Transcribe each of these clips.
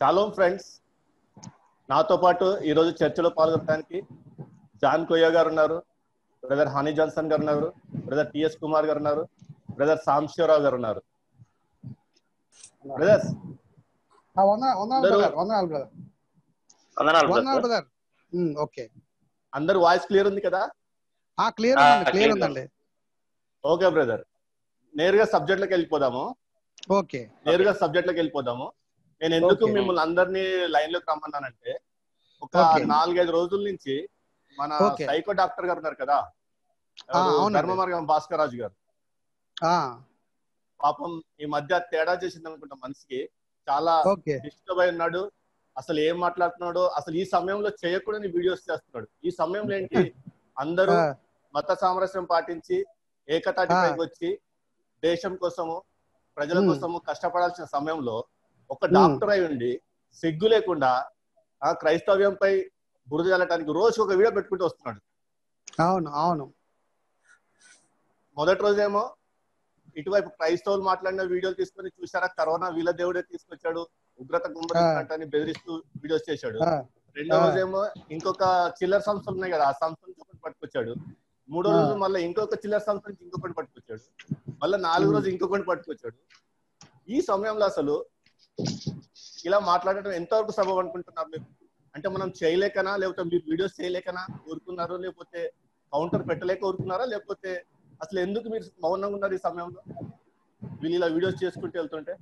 Shalom friends నాతో పాటు ఈరోజు చర్చలో పాల్గొనడానికి జాన్ కొయ్య గారు ఉన్నారు బ్రదర్ హనీ జాన్సన్ గారు ఉన్నారు బ్రదర్ టిఎస్ కుమార్ గారు ఉన్నారు బ్రదర్ సాంబశివరావు గారు ఉన్నారు బ్రదర్స్ ఆ, వందనాలు వందనాలు అందరూ- బ్రదర్ వందనాలు బ్రదర్ వందనాలు వందనాలు బ్రదర్ బ్రదర్ ఓకే అందరు వాయిస్ క్లియర్ ఉంది కదా ఆ క్లియర్ ఆ, ఉందండి క్లియర్ clear ఉందండి ఓకే బ్రదర్ నేరుగా సబ్జెక్ట్ లోకి వెళ్ళిపోదాము ఓకే నేరుగా సబ్జెక్ట్ లోకి వెళ్ళిపోదాము నేను ఎందుకు Okay. మిమ్మల్ని అందరినీ లైన్ లోకి రమ్మన్నానంటే ఒక Okay. నాలుగైదు రోజుల నుంచి మన Okay. సైకో డాక్టర్ గారు ఉన్నారు కదా ఆ, అవునండి. ధర్మ మార్గం భాస్కర్ రాజు గారు ఆ, పాపం ఈ మధ్య తేడా చేసింది అనుకుంటా మనిషికి చాలా ఓకే డిస్టర్బ్ అయి ఉన్నాడు అసలు ఏం మాట్లాడుతున్నాడో అసలు ఈ సమయంలో చేయకూడని వీడియోస్ చేస్తున్నాడు ఈ సమయంలో ఏంటి అందరూ ఆ, మత సామరస్యం పాటించి ఏకతాటిపైకి వచ్చి దేశం కోసము ప్రజల Hmm. కోసము కష్టపడాల్సిన సమయంలో ఒక Hmm. డాక్టర్ అయి ఉండి సిగ్గు లేకుండా ఆ క్రైస్తవ్యంపై బురద జల్లటానికి రోజు ఒక వీడియో పెట్టుకుంటూ వస్తున్నాడు అవును అవును మొదటి రోజేమో ఇటువైపు క్రైస్తవులు మాట్లాడిన వీడియోలు తీసుకొని చూసారా కరోనా వీళ్ళ దేవుడే తీసుకొచ్చాడు ఉగ్రత గుమ్మని బెదిరిస్తూ వీడియోస్ చేశాడు ఆ, రెండో ఆ. రోజేమో ఇంకొక చిల్లర సంస్థలు ఉన్నాయి కదా ఆ సంస్థ నుంచి ఒకటి పట్టుకొచ్చాడు మూడో ఆ. రోజు మళ్ళీ ఇంకొక చిల్లర సంస్థ నుంచి ఇంకొకటి పట్టుకొచ్చాడు మళ్ళీ నాలుగో ఉమ్. రోజు ఇంకొకటి పట్టుకొచ్చాడు ఈ సమయంలో అసలు ఇలా మాట్లాడటం ఎంతవరకు సబబు అనుకుంటున్నారు మీరు అంటే మనం చేయలేకనా లేకపోతే మీరు వీడియోస్ చేయలేకనా ఊరుకున్నారు లేకపోతే కౌంటర్ పెట్టలేక ఊరుకున్నారా లేకపోతే అసలు ఎందుకు మీరు మౌనంగా ఉన్నారు ఈ సమయంలో వీళ్ళు ఇలా వీడియోస్ చేసుకుంటూ వెళ్తుంటే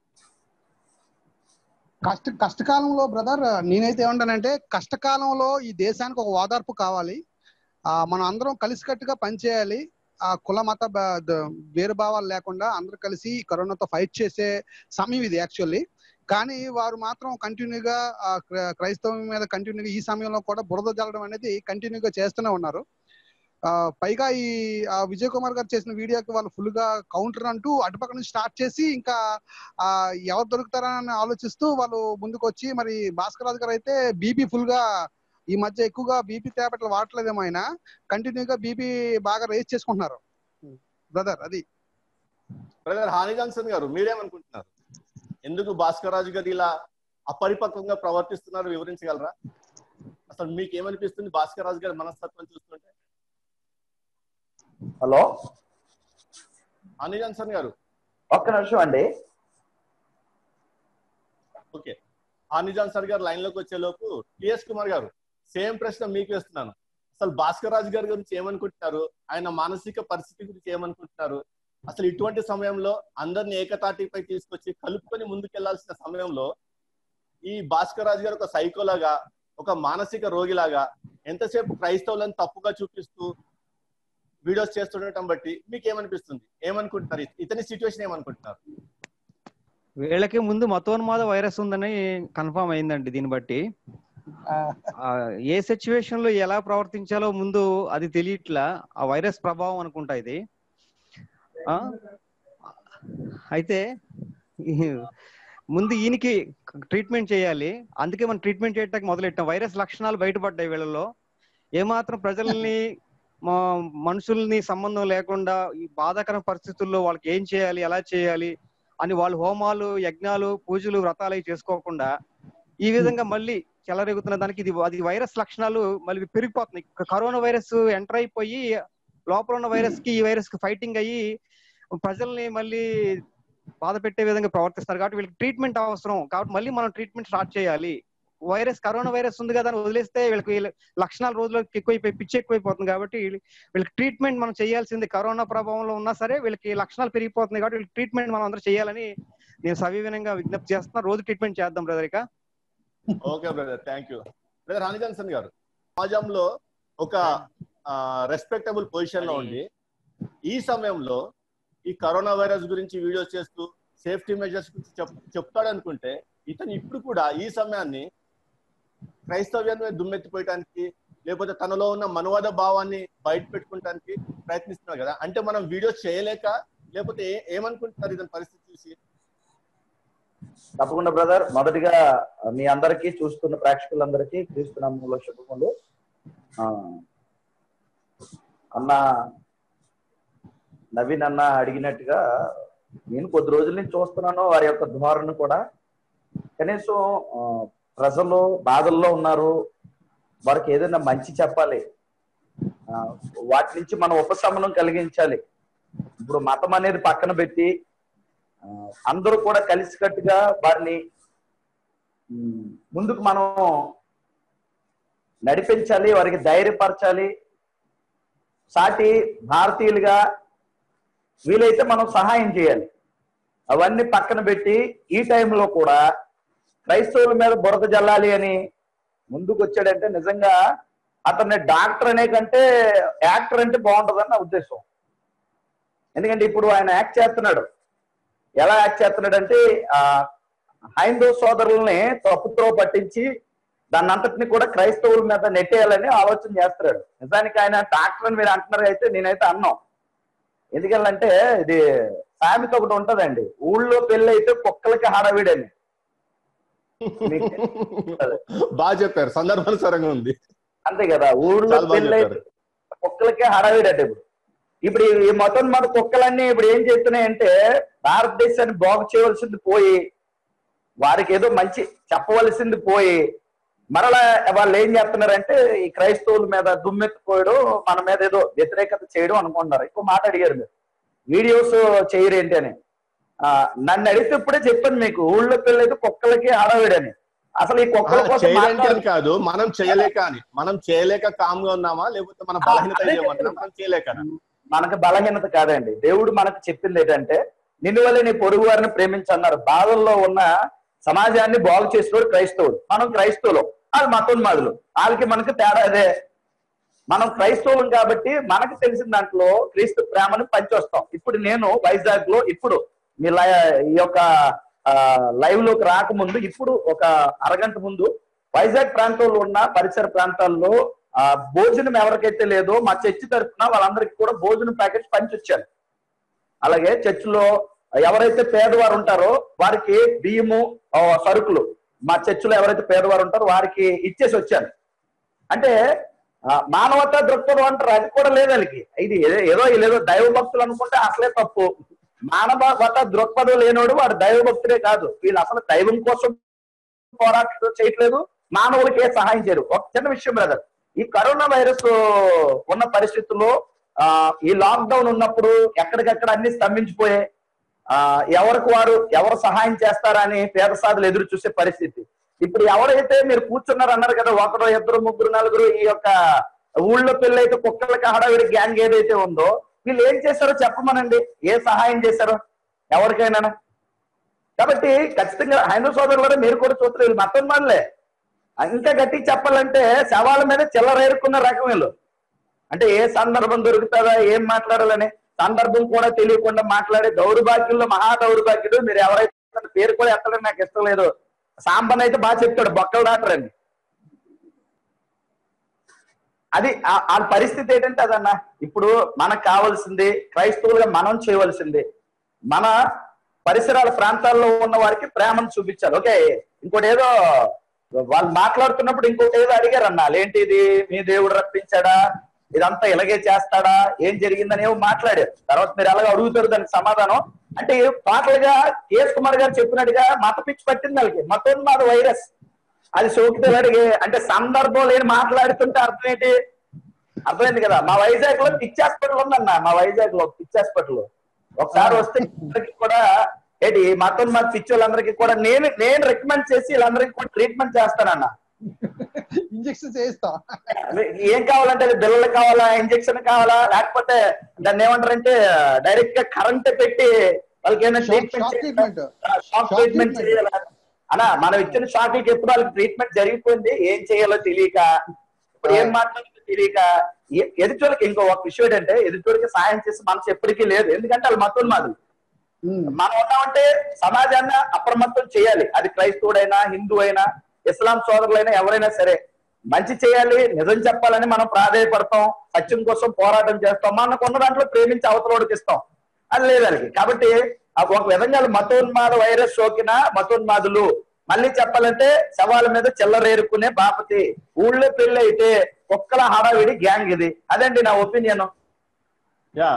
కష్ట కష్టకాలంలో బ్రదర్ నేనైతే ఏమంటానంటే కష్టకాలంలో ఈ దేశానికి ఒక ఓదార్పు కావాలి ఆ మనం అందరం కలిసికట్టుగా పనిచేయాలి ఆ కుల మత బ- ద- వేరుభావాలు లేకుండా అందరూ కలిసి ఈ కరోనాతో ఫైట్ చేసే సమయం ఇది యాక్చువల్లీ కానీ వారు మాత్రం కంటిన్యూగా ఆ క్ర- క్రైస్తవం మీద కంటిన్యూగా ఈ సమయంలో కూడా బురద జల్లడం అనేది కంటిన్యూగా చేస్తూనే ఉన్నారు ఆ, పైగా ఈ ఆ, విజయ్ కుమార్ గారు చేసిన వీడియోకి వాళ్ళు ఫుల్ గా కౌంటర్ అంటూ అటుపక్క నుంచి స్టార్ట్ చేసి ఇంకా ఆ ఎవరు దొరుకుతారా అని ఆలోచిస్తూ వాళ్ళు ముందుకు వచ్చి మరి భాస్కర్ రాజు గారు అయితే బీపీ ఫుల్ గా ఈ మధ్య ఎక్కువగా బీపీ టాబ్లెట్లు వాడట్లేదేమో ఆయన కంటిన్యూగా బీపీ బాగా రేస్ చేసుకుంటున్నారు బ్రదర్ అది బ్రదర్ హాని జాన్సన్ గారు మీరేమనుకుంటున్నారు ఎందుకు భాస్కర్ రాజు గారు ఇలా అపరిపక్వంగా ప్రవర్తిస్తున్నారు వివరించగలరా అసలు మీకు ఏమనిపిస్తుంది భాస్కర్ రాజు గారి మనస్తత్వం చూస్తుంటే హలో హాని జాన్సన్ గారు ఒక్క నిమిషం అండి ఓకే హాని జాన్సన్ గారు లైన్ లోకి వచ్చే లోపు టిఎస్ కుమార్ గారు సేమ్ ప్రశ్న మీకు వేస్తున్నాను అసలు భాస్కర్ రాజు గారి గురించి ఏమనుకుంటున్నారు ఆయన మానసిక పరిస్థితి గురించి ఏమనుకుంటున్నారు అసలు ఇటువంటి సమయంలో అందరిని ఏకతాటిపై తీసుకొచ్చి కలుపుకొని ముందుకెళ్లాల్సిన సమయంలో ఈ భాస్కర్ రాజు గారు ఒక సైకోలాగా ఒక మానసిక రోగిలాగా ఎంతసేపు క్రైస్తవులను తప్పుగా చూపిస్తూ వీడియోస్ చేస్తుండటం బట్టి మీకు ఏమనిపిస్తుంది ఏమనుకుంటున్నారు ఇతని సిచ్యువేషన్ ఏమనుకుంటున్నారు వీళ్ళకి ముందు మతోన్మాద వైరస్ ఉందని కన్ఫర్మ్ అయిందండి దీన్ని బట్టి ఆ, ఆ, ఏ సిచ్యువేషన్ లో ఎలా ప్రవర్తించాలో ముందు అది తెలియట్లా ఆ వైరస్ ప్రభావం అనుకుంటా ఇది ఆ? అయితే ఈ- ముందు ఈయనకి ట్రీట్మెంట్ చేయాలి అందుకే మనం ట్రీట్మెంట్ చేయడానికి మొదలెట్టాం వైరస్ లక్షణాలు బయటపడ్డాయి వీళ్ళలో ఏమాత్రం ప్రజల్ని మా మనుషుల్ని సంబంధం లేకుండా ఈ బాధాకర పరిస్థితుల్లో వాళ్ళకి ఏం చేయాలి ఎలా చేయాలి అని వాళ్ళు హోమాలు యజ్ఞాలు పూజలు వ్రతాలు అవి చేసుకోకుండా ఈ విధంగా మళ్ళీ చెలరేగుతున్న దానికి ఇది అది వైరస్ లక్షణాలు మళ్ళీ పెరిగిపోతున్నాయి క- కరోనా వైరస్ ఎంటర్ అయిపోయి లోపల ఉన్న వైరస్ కి ఈ వైరస్ కి ఫైటింగ్ అయ్యి ప్రజల్ని మళ్ళీ బాధ పెట్టే విధంగా ప్రవర్తిస్తారు కాబట్టి వీళ్ళకి ట్రీట్మెంట్ అవసరం కాబట్టి మళ్ళీ మనం ట్రీట్మెంట్ స్టార్ట్ చేయాలి వైరస్ కరోనా వైరస్ ఉంది కదా అని వదిలేస్తే వీళ్ళకి వీళ్ళ లక్షణాలు రోజులకు ఎక్కువైపోయి పిచ్చి ఎక్కువైపోతుంది కాబట్టి వీళ్ళ- వీళ్ళకి ట్రీట్మెంట్ మనం చేయాల్సింది కరోనా ప్రభావంలో ఉన్నా సరే వీళ్ళకి లక్షణాలు పెరిగిపోతుంది కాబట్టి వీళ్ళకి ట్రీట్మెంట్ మనం అందరూ చేయాలని నేను సవివీనంగా విజ్ఞప్తి చేస్తున్నా రోజు ట్రీట్మెంట్ చేద్దాం బ్రదర్ ఇక okay brother thank you brother Honey Johnson గారు సమాజంలో ఒక రెస్పెక్టబుల్ పొజిషన్ లో ఉండి ఈ సమయంలో ఈ కరోనా వైరస్ గురించి వీడియోస్ చేస్తూ సేఫ్టీ మెజర్స్ గురించి చెప్- చెప్తాడు అనుకుంటే ఇతను ఇప్పుడు కూడా ఈ సమయాన్ని క్రైస్తవ్యాన్ని మీద దుమ్మెత్తిపోయటానికి లేకపోతే తనలో ఉన్న మనువాద భావాన్ని బయట పెట్టుకోవడానికి ప్రయత్నిస్తున్నారు కదా అంటే మనం వీడియోస్ చేయలేక లేకపోతే ఏ- ఏమనుకుంటున్నారు ఇతని పరిస్థితి చూసి తప్పకుండా బ్రదర్ మొదటిగా మీ అందరికీ చూస్తున్న ప్రేక్షకులందరికీ క్రీస్తు నామంలో శుభములు ఆ, అన్న నవీన్ అన్న అడిగినట్టుగా నేను కొద్ది రోజుల నుంచి చూస్తున్నాను వారి యొక్క ధోరణి కూడా కనీసం ఆ, ప్రజలు బాధల్లో ఉన్నారు వారికి ఏదైనా మంచి చెప్పాలి ఆ, వాటి నుంచి మనం ఉపశమనం కలిగించాలి ఇప్పుడు మతం అనేది పక్కన పెట్టి ఆ, అందరూ కూడా కలిసికట్టుగా వారిని ఉమ్, ముందుకు మనం నడిపించాలి వారికి ధైర్యపరచాలి సాటి భారతీయులుగా వీలైతే మనం సహాయం చేయాలి అవన్నీ పక్కన పెట్టి ఈ టైంలో కూడా క్రైస్తవుల మీద బురద జల్లాలి అని ముందుకు వచ్చాడంటే నిజంగా అతన్ని డాక్టర్ అనే కంటే యాక్టర్ అంటే బాగుంటుందని నా ఉద్దేశం ఎందుకంటే ఇప్పుడు ఆయన యాక్ట్ చేస్తున్నాడు ఎలా యాక్ట్ చేస్తున్నాడు అంటే ఆ హైందవ సోదరుల్ని తప్పుతో పట్టించి దాన్ని అంతటిని కూడా క్రైస్తవుల మీద నెట్టేయాలని ఆలోచన చేస్తున్నాడు నిజానికి ఆయన డాక్టర్ అని మీరు అంటున్నారు అయితే నేనైతే అన్నాం ఎందుకంటే ఇది సామెత ఒకటి ఉంటదండి ఊళ్ళో పెళ్ళి అయితే కుక్కలకి హడావిడని మీకు బాగా చెప్పారు సందర్భానుసారంగా ఉంది అంతే కదా ఊళ్ళో చాలా బాగా పెళ్ళి అయితే కుక్కలకే హడావిడట ఇప్పుడు ఇప్పుడు ఈ- ఈ మొత్తం మన కుక్కలన్నీ ఇప్పుడు ఏం చేస్తున్నాయంటే భారతదేశాన్ని బాగు చేయవలసింది పోయి వారికి ఏదో మంచి చెప్పవలసింది పోయి మరలా వాళ్ళు ఏం చేస్తున్నారంటే ఈ క్రైస్తవుల మీద దుమ్మెత్తిపోయడం మన మీద ఏదో వ్యతిరేకత చేయడం అనుకుంటున్నారు ఎక్కువ మాట అడిగారు మీరు వీడియోస్ చేయరు ఏంటి అని ఆ, నన్ను అడిగితే ఇప్పుడే చెప్పాను మీకు ఊళ్ళో పెళ్ళైతే కుక్కలకి హడావిడని అసలు ఈ కుక్కల కోసం చేయడానికి మాట్లాడు- అని కాదు మనం చేయలేక అని మనం చేయలేక కామ్గా ఉన్నామా లేకపోతే మన బలహీనత అదే ఏమంటున్నా మనం చేయలేక మనకు బలహీనత కాదండి దేవుడు మనకు చెప్పింది ఏంటంటే నిన్ను వల్ల నీ పొరుగు వారిని ప్రేమించన్నారు బాధల్లో ఉన్న సమాజాన్ని బాగు చేసేవాడు క్రైస్తవుడు మనం క్రైస్తవులు వాళ్ళు మతోన్మాదులు వాళ్ళకి మనకు తేడా అదే మనం క్రైస్తవులం కాబట్టి మనకు తెలిసిన దాంట్లో క్రీస్తు ప్రేమను పంచొస్తాం ఇప్పుడు నేను వైజాగ్ లో ఇప్పుడు మీ లై- ఈ యొక్క లైవ్ లోకి రాకముందు ఇప్పుడు ఒక అరగంట ముందు వైజాగ్ ప్రాంతంలో ఉన్న పరిసర ప్రాంతాల్లో ఆ భోజనం ఎవరికైతే లేదో మా చర్చి తరఫున వాళ్ళందరికీ కూడా భోజనం ప్యాకెట్స్ పంచొచ్చాను అలాగే చర్చిలో ఎవరైతే పేదవారు ఉంటారో వారికి బియ్యము ఆ, సరుకులు మా చర్చిలో ఎవరైతే పేదవారు ఉంటారో వారికి ఇచ్చేసి వచ్చాను అంటే ఆ, మానవతా దృక్పథం అంటారు అది కూడా లేదు వాళ్ళకి ఇది ఏదో- ఏదో ఏదో దైవ భక్తులు అనుకుంటే అసలే తప్పు మానవత దృక్పథం లేనోడు వాడు దైవ భక్తుడే కాదు వీళ్ళు అసలు దైవం కోసం పోరాటం చేయట్లేదు మానవులకి ఏ సహాయం చేయరు ఒక చిన్న విషయం బ్రదర్ ఈ కరోనా వైరస్ ఉన్న పరిస్థితుల్లో ఆ, ఈ లాక్డౌన్ ఉన్నప్పుడు ఎక్కడికక్కడ అన్ని స్తంభించిపోయాయి ఆ ఎవరికి వారు ఎవరు సహాయం చేస్తారా అని పేద సాధులు ఎదురు చూసే పరిస్థితి ఇప్పుడు ఎవరైతే మీరు కూర్చున్నారు అన్నారు కదా ఒకరు ఇద్దరు ముగ్గురు నలుగురు ఈ యొక్క ఊళ్ళో పెళ్ళైతే కుక్కలకి హడావిడి గ్యాంగ్ ఏదైతే ఉందో వీళ్ళు ఏం చేశారో చెప్పమనండి ఏ సహాయం చేశారో ఎవరికైనా కాబట్టి ఖచ్చితంగా హైందవ సోదరులు మీరు కూడా చూస్తారు వీళ్ళు మతం వాళ్ళే ఇంకా గట్టిగా చెప్పాలంటే శవాల మీద చిల్లరేరుకున్న రకం వీళ్ళు అంటే ఏ సందర్భం దొరుకుతుందా ఏం మాట్లాడాలని సందర్భం కూడా తెలియకుండా మాట్లాడే దౌర్భాగ్యంలో మహా దౌర్భాగ్యుడు మీరు ఎవరైతే తన పేరు కూడా ఎత్తడం నాకు ఇష్టం లేదు సాంబన్ అయితే బాగా చెప్తాడు బొక్కలు డాక్టర్ అని అది ఆ- ఆ పరిస్థితి ఏంటంటే అదన్న ఇప్పుడు మనకు కావాల్సింది క్రైస్తవులుగా మనం చేయవలసింది మన పరిసరాల ప్రాంతాల్లో ఉన్న వారికి ప్రేమను చూపించాలి ఓకే ఇంకోటి ఏదో వాళ్ళు మాట్లాడుతున్నప్పుడు ఇంకోటి ఏదో అడిగారు అన్న ఏంటి ఇది మీ దేవుడు రప్పించాడా ఇదంతా ఇలాగే చేస్తాడా ఏం జరిగిందని ఏమో మాట్లాడారు తర్వాత మీరు ఎలాగో అడుగుతారు దానికి సమాధానం అంటే పాటలుగా కేఎస్ కుమార్ గారు చెప్పినట్టుగా మత పిచ్చి పట్టింది వాళ్ళకి మతోన్మాద వైరస్ అది సోకితే వాడికి అంటే సందర్భం లేని మాట్లాడుతుంటే అర్థం ఏంటి అర్థమైంది కదా మా వైజాగ్ లో పిచ్చి హాస్పిటల్ ఉందన్న మా వైజాగ్ లో పిచ్చి హాస్పిటల్ ఒకసారి వస్తే అందరికీ కూడా ఏంటి మతం మా పిచ్చి వాళ్ళందరికీ కూడా నేను నేను రికమెండ్ చేసి వీళ్ళందరికీ కూడా ట్రీట్మెంట్ చేస్తానన్న ఇంజక్షన్ చేయిస్తా ఏం కావాలంటే అది బిల్లలు కావాలా ఇంజక్షన్ కావాలా లేకపోతే దాన్ని ఏమంటారంటే డైరెక్ట్ గా కరెంట్ పెట్టి వాళ్ళకి ఏమైనా shock treatment treatment shock Shock treatment treatment. చేయాలా అలా మనం ఇచ్చిన షాక్లకి ఎప్పుడు వాళ్ళకి ట్రీట్మెంట్ జరిగిపోయింది ఏం చేయాలో తెలియక ఇప్పుడు ఏం మాట్లాడాలో తెలియక ఎ- ఎదుటోళ్ళకి ఇంకో ఒక విషయం ఏంటంటే ఎదుటోళ్ళకి సాయం చేసే మనసు ఎప్పటికీ లేదు ఎందుకంటే వాళ్ళు మతం మాది మనం ఉన్నామంటే సమాజాన్ని అప్రమత్తం చేయాలి అది క్రైస్తవుడైనా హిందూ అయినా ఇస్లాం సోదరులైనా ఎవరైనా సరే మంచి చేయాలి నిజం చెప్పాలని మనం ప్రాధాయపడతాం సత్యం కోసం పోరాటం చేస్తాం మనకు ఉన్న దాంట్లో ప్రేమించి అవతలోడికి ఇస్తాం అది లేదు వాళ్ళకి కాబట్టి ఆ ఒక విధంగా వాళ్ళు మతోన్మాద వైరస్ సోకిన మతోన్మాదులు మళ్ళీ చెప్పాలంటే శవాల మీద చిల్లరేరుకునే బాపతి ఊళ్ళో పెళ్లి అయితే కుక్కల హడావిడి గ్యాంగ్ ఇది అదండి నా opinion yeah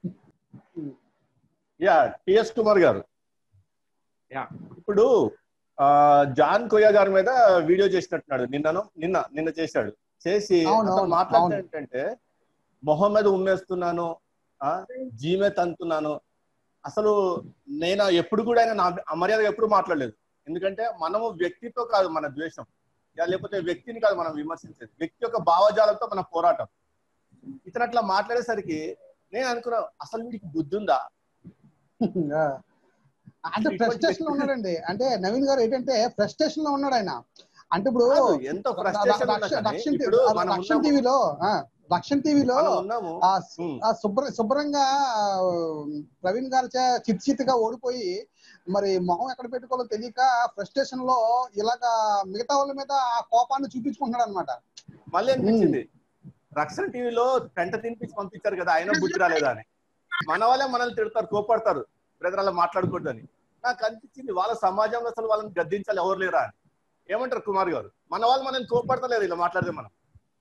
yeah T S Kumar గారు యా. ఇప్పుడు ఆ, జాన్ కొయ్య గారి మీద వీడియో చేసినట్టున్నాడు నిన్నను నిన్న నిన్న చేశాడు చేసి అవును, అతను అవును, మాట్లాడితే అవును. ఏంటంటే మొహం మీద ఉమ్మేస్తున్నాను ఆ జీమే తంతున్నాను అసలు నేను ఎప్పుడు కూడా ఆయన నా అమర్యాదగా ఎప్పుడు మాట్లాడలేదు ఎందుకంటే మనము వ్యక్తితో కాదు మన ద్వేషం యా లేకపోతే వ్యక్తిని కాదు మనం విమర్శించేది వ్యక్తి యొక్క భావజాలంతో మన పోరాటం ఇతను అట్లా మాట్లాడేసరికి నేను అనుకున్నా అసలు వీడికి బుద్ధి ఉందా ఆ. అంటే ఫ్రస్ట్రేషన్ లో ఉన్నాడండి అంటే నవీన్ గారు ఏంటంటే ఫ్రస్ట్రేషన్ లో ఉన్నాడు ఆయన అంటే ఇప్పుడు కాదు, ఎంతో ఫ్రస్ట్రేషన్ ఉన్నా రక్ష- కానీ రక్షణ టీ- ఇప్పుడు మనం రక్షణ ఉన్నాము- టీవీలో ఆ, రక్షణ టీవీలో మనం ఉన్నాము ఆ ఉమ్. ఆ శుభ్ర శుభ్రంగా ఆ, ప్రవీణ్ గారి చే చిట్ చిత్తుగా ఓడిపోయి మరి మొహం ఎక్కడ పెట్టుకోవాలో తెలియక ఫ్రస్ట్రేషన్ లో ఇలాగా మిగతా వాళ్ళ మీద ఆ కోపాన్ని చూపించుకుంటున్నాడు అనమాట మళ్ళీ అనిపించింది రక్షణ టీవీలో పెంట తినిపించి పంపించారు కదా ఆయన బుద్ధి రాలేదా అని మన వాళ్ళే మనల్ని తిడతారు కోపడతారు బ్రదర్ అలా మాట్లాడకూడదు అని నాకు అనిపించింది వాళ్ళ సమాజంలో అసలు వాళ్ళని గద్దించాలి ఎవరు లేరా అని ఏమంటారు కుమార్ గారు మన వాళ్ళు మనల్ని కోపడతలేరు ఇలా మాట్లాడితే మనం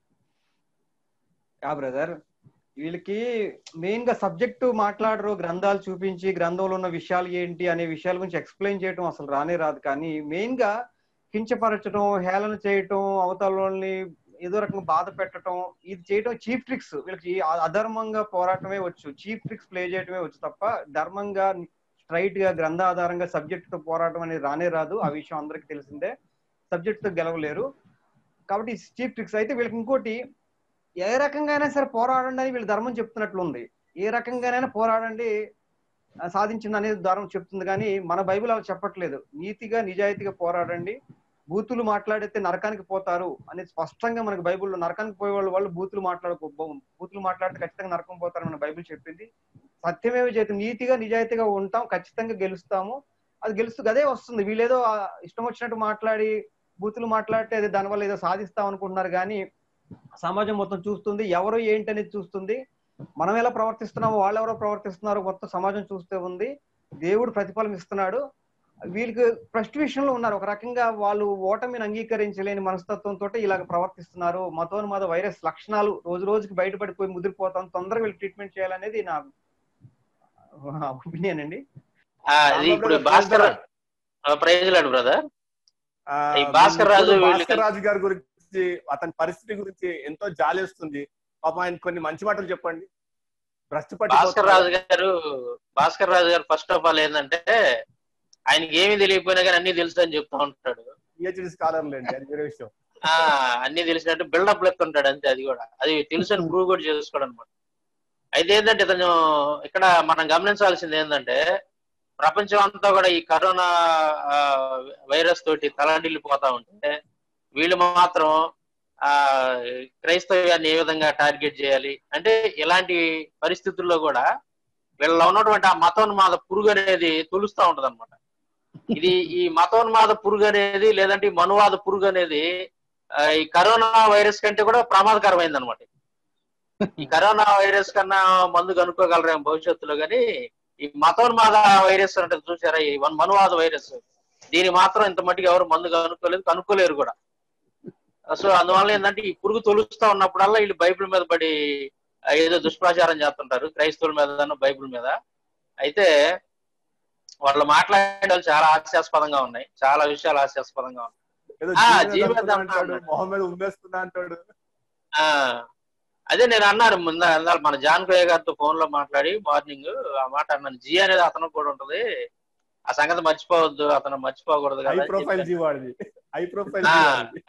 యా బ్రదర్ వీళ్ళకి మెయిన్ గా సబ్జెక్టు మాట్లాడరు గ్రంథాలు చూపించి గ్రంథంలో ఉన్న విషయాలు ఏంటి అనే విషయాల గురించి ఎక్స్ప్లెయిన్ చేయటం అసలు రానే రాదు కానీ మెయిన్ గా కించపరచడం హేళన చేయటం అవతలని ఏదో రకంగా బాధ పెట్టడం ఇది చేయటం చీఫ్ ట్రిక్స్ వీళ్ళకి అ- అధర్మంగా పోరాటమే వచ్చు చీఫ్ ట్రిక్స్ ప్లే చేయటమే వచ్చు తప్ప ధర్మంగా స్ట్రైట్ గా గ్రంథ ఆధారంగా సబ్జెక్ట్ తో పోరాటం అనేది రానే రాదు ఆ విషయం అందరికి తెలిసిందే సబ్జెక్ట్ తో గెలవలేరు కాబట్టి చీఫ్ ట్రిక్స్ అయితే వీళ్ళకి ఇంకోటి ఏ రకంగా అయినా సరే పోరాడండి అని వీళ్ళు ధర్మం చెప్తున్నట్లు ఉంది ఏ రకంగానైనా పోరాడండి ఆ, సాధించింది అనేది ధర్మం చెప్తుంది కానీ మన బైబిల్ అలా చెప్పట్లేదు నీతిగా నిజాయితీగా పోరాడండి బూతులు మాట్లాడితే నరకానికి పోతారు అనేది స్పష్టంగా మనకి బైబిల్లో నరకానికి పోయే వాళ్ళు వాళ్ళు బూతులు మాట్లాడుకో బూతులు మాట్లాడితే ఖచ్చితంగా నరకం పోతారని మన బైబిల్ చెప్పింది సత్యమేవ చేతి నీతిగా నిజాయితీగా ఉంటాం ఖచ్చితంగా గెలుస్తాము అది గెలుస్తూ అదే వస్తుంది వీళ్ళేదో ఆ, ఇష్టం వచ్చినట్టు మాట్లాడి బూతులు మాట్లాడితే అది దానివల్ల ఏదో సాధిస్తాం అనుకుంటున్నారు కానీ సమాజం మొత్తం చూస్తుంది ఎవరు ఏంటి అనేది చూస్తుంది మనం ఎలా ప్రవర్తిస్తున్నామో వాళ్ళు ఎవరో ప్రవర్తిస్తున్నారో మొత్తం సమాజం చూస్తే ఉంది దేవుడు ప్రతిఫలం ఇస్తున్నాడు వీళ్ళకి ఫస్ట్ విషయంలో ఉన్నారు ఒక రకంగా వాళ్ళు ఓటమిని అంగీకరించలేని మనస్తత్వంతో ఇలాగ ప్రవర్తిస్తున్నారు మతోన్మాద వైరస్ లక్షణాలు రోజు రోజుకి బయటపడిపోయి ముదిరిపోతాం తొందరగా వీళ్ళు ట్రీట్మెంట్ చేయాలనేది నా ఒపీనియన్ అండి ఆ, ఇది ఇప్పుడు భాస్కర్ ప్రైజ్ లాడు బ్రదర్ ఆ, ఈ భాస్కర్ రాజు ఇప్పుడు వీళ్ళు భాస్కర్ రాజు గారి గురించి అతని పరిస్థితి గురించి ఎంతో జాలేస్తుంది పాపం ఆయన కొన్ని మంచి మాటలు చెప్పండి భ్రష్టు భాస్కర్ రాజు గారు భాస్కర్ రాజు గారు ఫస్ట్ ఆఫ్ ఆల్ ఏంటంటే ఆయనకి ఏమీ తెలియకపోయినా కానీ అన్ని తెలుసు అని చెప్తా ఉంటాడు పిహెచ్డి స్కాలర్ లేండి అది వేరే విషయం ఆ అన్ని తెలిసినట్టు బిల్డప్ లెక్క ఉంటాడు అంతే అది కూడా అది తెలుసు అని ప్రూవ్ కూడా చేసుకోవడం అనమాట అయితే ఏంటంటే ఇతను ఇక్కడ మనం గమనించాల్సింది ఏంటంటే ప్రపంచం అంతా కూడా ఈ కరోనా ఆ, వైరస్ తోటి తలడిల్లిపోతా ఉంటే వీళ్ళు మాత్రం ఆ క్రైస్తవ్యాన్ని ఏ విధంగా టార్గెట్ చేయాలి అంటే ఇలాంటి పరిస్థితుల్లో కూడా వీళ్ళలో ఉన్నటువంటి ఆ మతోన్మాద పురుగు అనేది తొలుస్తా ఉంటది అనమాట ఇది ఈ మతోన్మాద పురుగు అనేది లేదంటే ఈ మనువాద పురుగు అనేది ఆ, ఈ కరోనా వైరస్ కంటే కూడా ప్రమాదకరమైంది అనమాట ఈ కరోనా వైరస్ కన్నా మందు కనుక్కోగలరేమో భవిష్యత్తులో కానీ ఈ మతోన్మాద వైరస్ అంటే చూసారా ఈ వన్ మనువాద వైరస్ దీని మాత్రం ఇంత మట్టికి ఎవరు మందు కనుక్కోలేదు కనుక్కోలేరు కూడా సో అందువల్ల ఏంటంటే ఈ పురుగు తొలుస్తా ఉన్నప్పుడల్లా వీళ్ళు బైబిల్ మీద పడి ఆ, ఏదో దుష్ప్రచారం చేస్తుంటారు క్రైస్తవుల మీద బైబిల్ మీద అయితే వాళ్ళు మాట్లాడే వాళ్ళు చాలా హాస్యాస్పదంగా ఉన్నాయి చాలా విషయాలు హాస్యాస్పదంగా ఉన్నాయి ఏదో ఆ, జీవితం జీవితం చంపుతున్నా అంటాడు అంటాడు. మొహం మీద ఉమ్మేస్తున్నా అంటాడు ఆ అదే నేను అన్నాను ముందు అన్నారు మన జాన్ కోయ గారితో ఫోన్ లో మాట్లాడి మార్నింగ్ ఆ మాట అన్నాను జీ అనేది అతను కూడా ఉంటది ఆ సంగతి మర్చిపోవద్దు అతను మర్చిపోకూడదు హై కదా అని ప్రొఫైల్ చెప్పాను. జీవాడిది హై ప్రొఫైల్ ఆ. జీవాడిది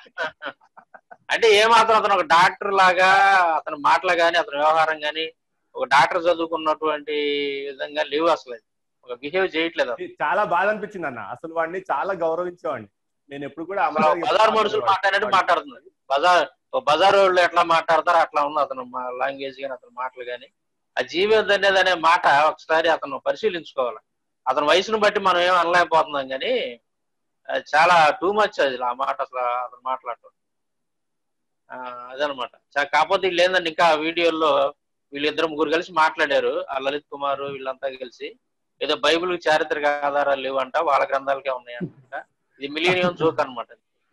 అంటే ఏమాత్రం అతను ఒక డాక్టర్ లాగా అతని మాటలు గాని అతని వ్యవహారం గాని ఒక డాక్టర్ చదువుకున్నటువంటి విధంగా లేవు అసలు అది. ఒక బిహేవ్ చేయట్లేదు అతను. ఇది చాలా బాధ అనిపించింది అన్న అసలు వాడిని చాలా గౌరవించేవాడిని నేను ఎప్పుడు కూడా అసలు అమ్మగారికి బజార్ మనుషులు చెప్తాను మాట్లాడినట్టు వాడిని. మాట్లాడుతుంది బజార్ ఓ బజార్ వాళ్ళు ఎట్లా మాట్లాడతారో అట్లా ఉంది అతను లాంగ్వేజ్ గాని అతని మాటలు గాని ఆ జీవితం అనేది అనే మాట ఒకసారి అతను పరిశీలించుకోవాలి అతని వయసును బట్టి మనం ఏం అనలేకపోతున్నాం కానీ అది చాలా టూ మచ్ అది ఆ మాట అసలు అతను మాట్లాడటం ఆ, అదనమాట చా- కాకపోతే వీళ్ళు ఏంటంటే ఇంకా వీడియోల్లో వీళ్ళిద్దరు ముగ్గురు కలిసి మాట్లాడారు ఆ లలిత్ కుమార్ వీళ్ళంతా కలిసి ఏదో బైబిల్ చారిత్రక ఆధారాలు లేవంట వాళ్ళ గ్రంథాలకే ఉన్నాయంట ఇది మిలీనియం జోక్ అనమాట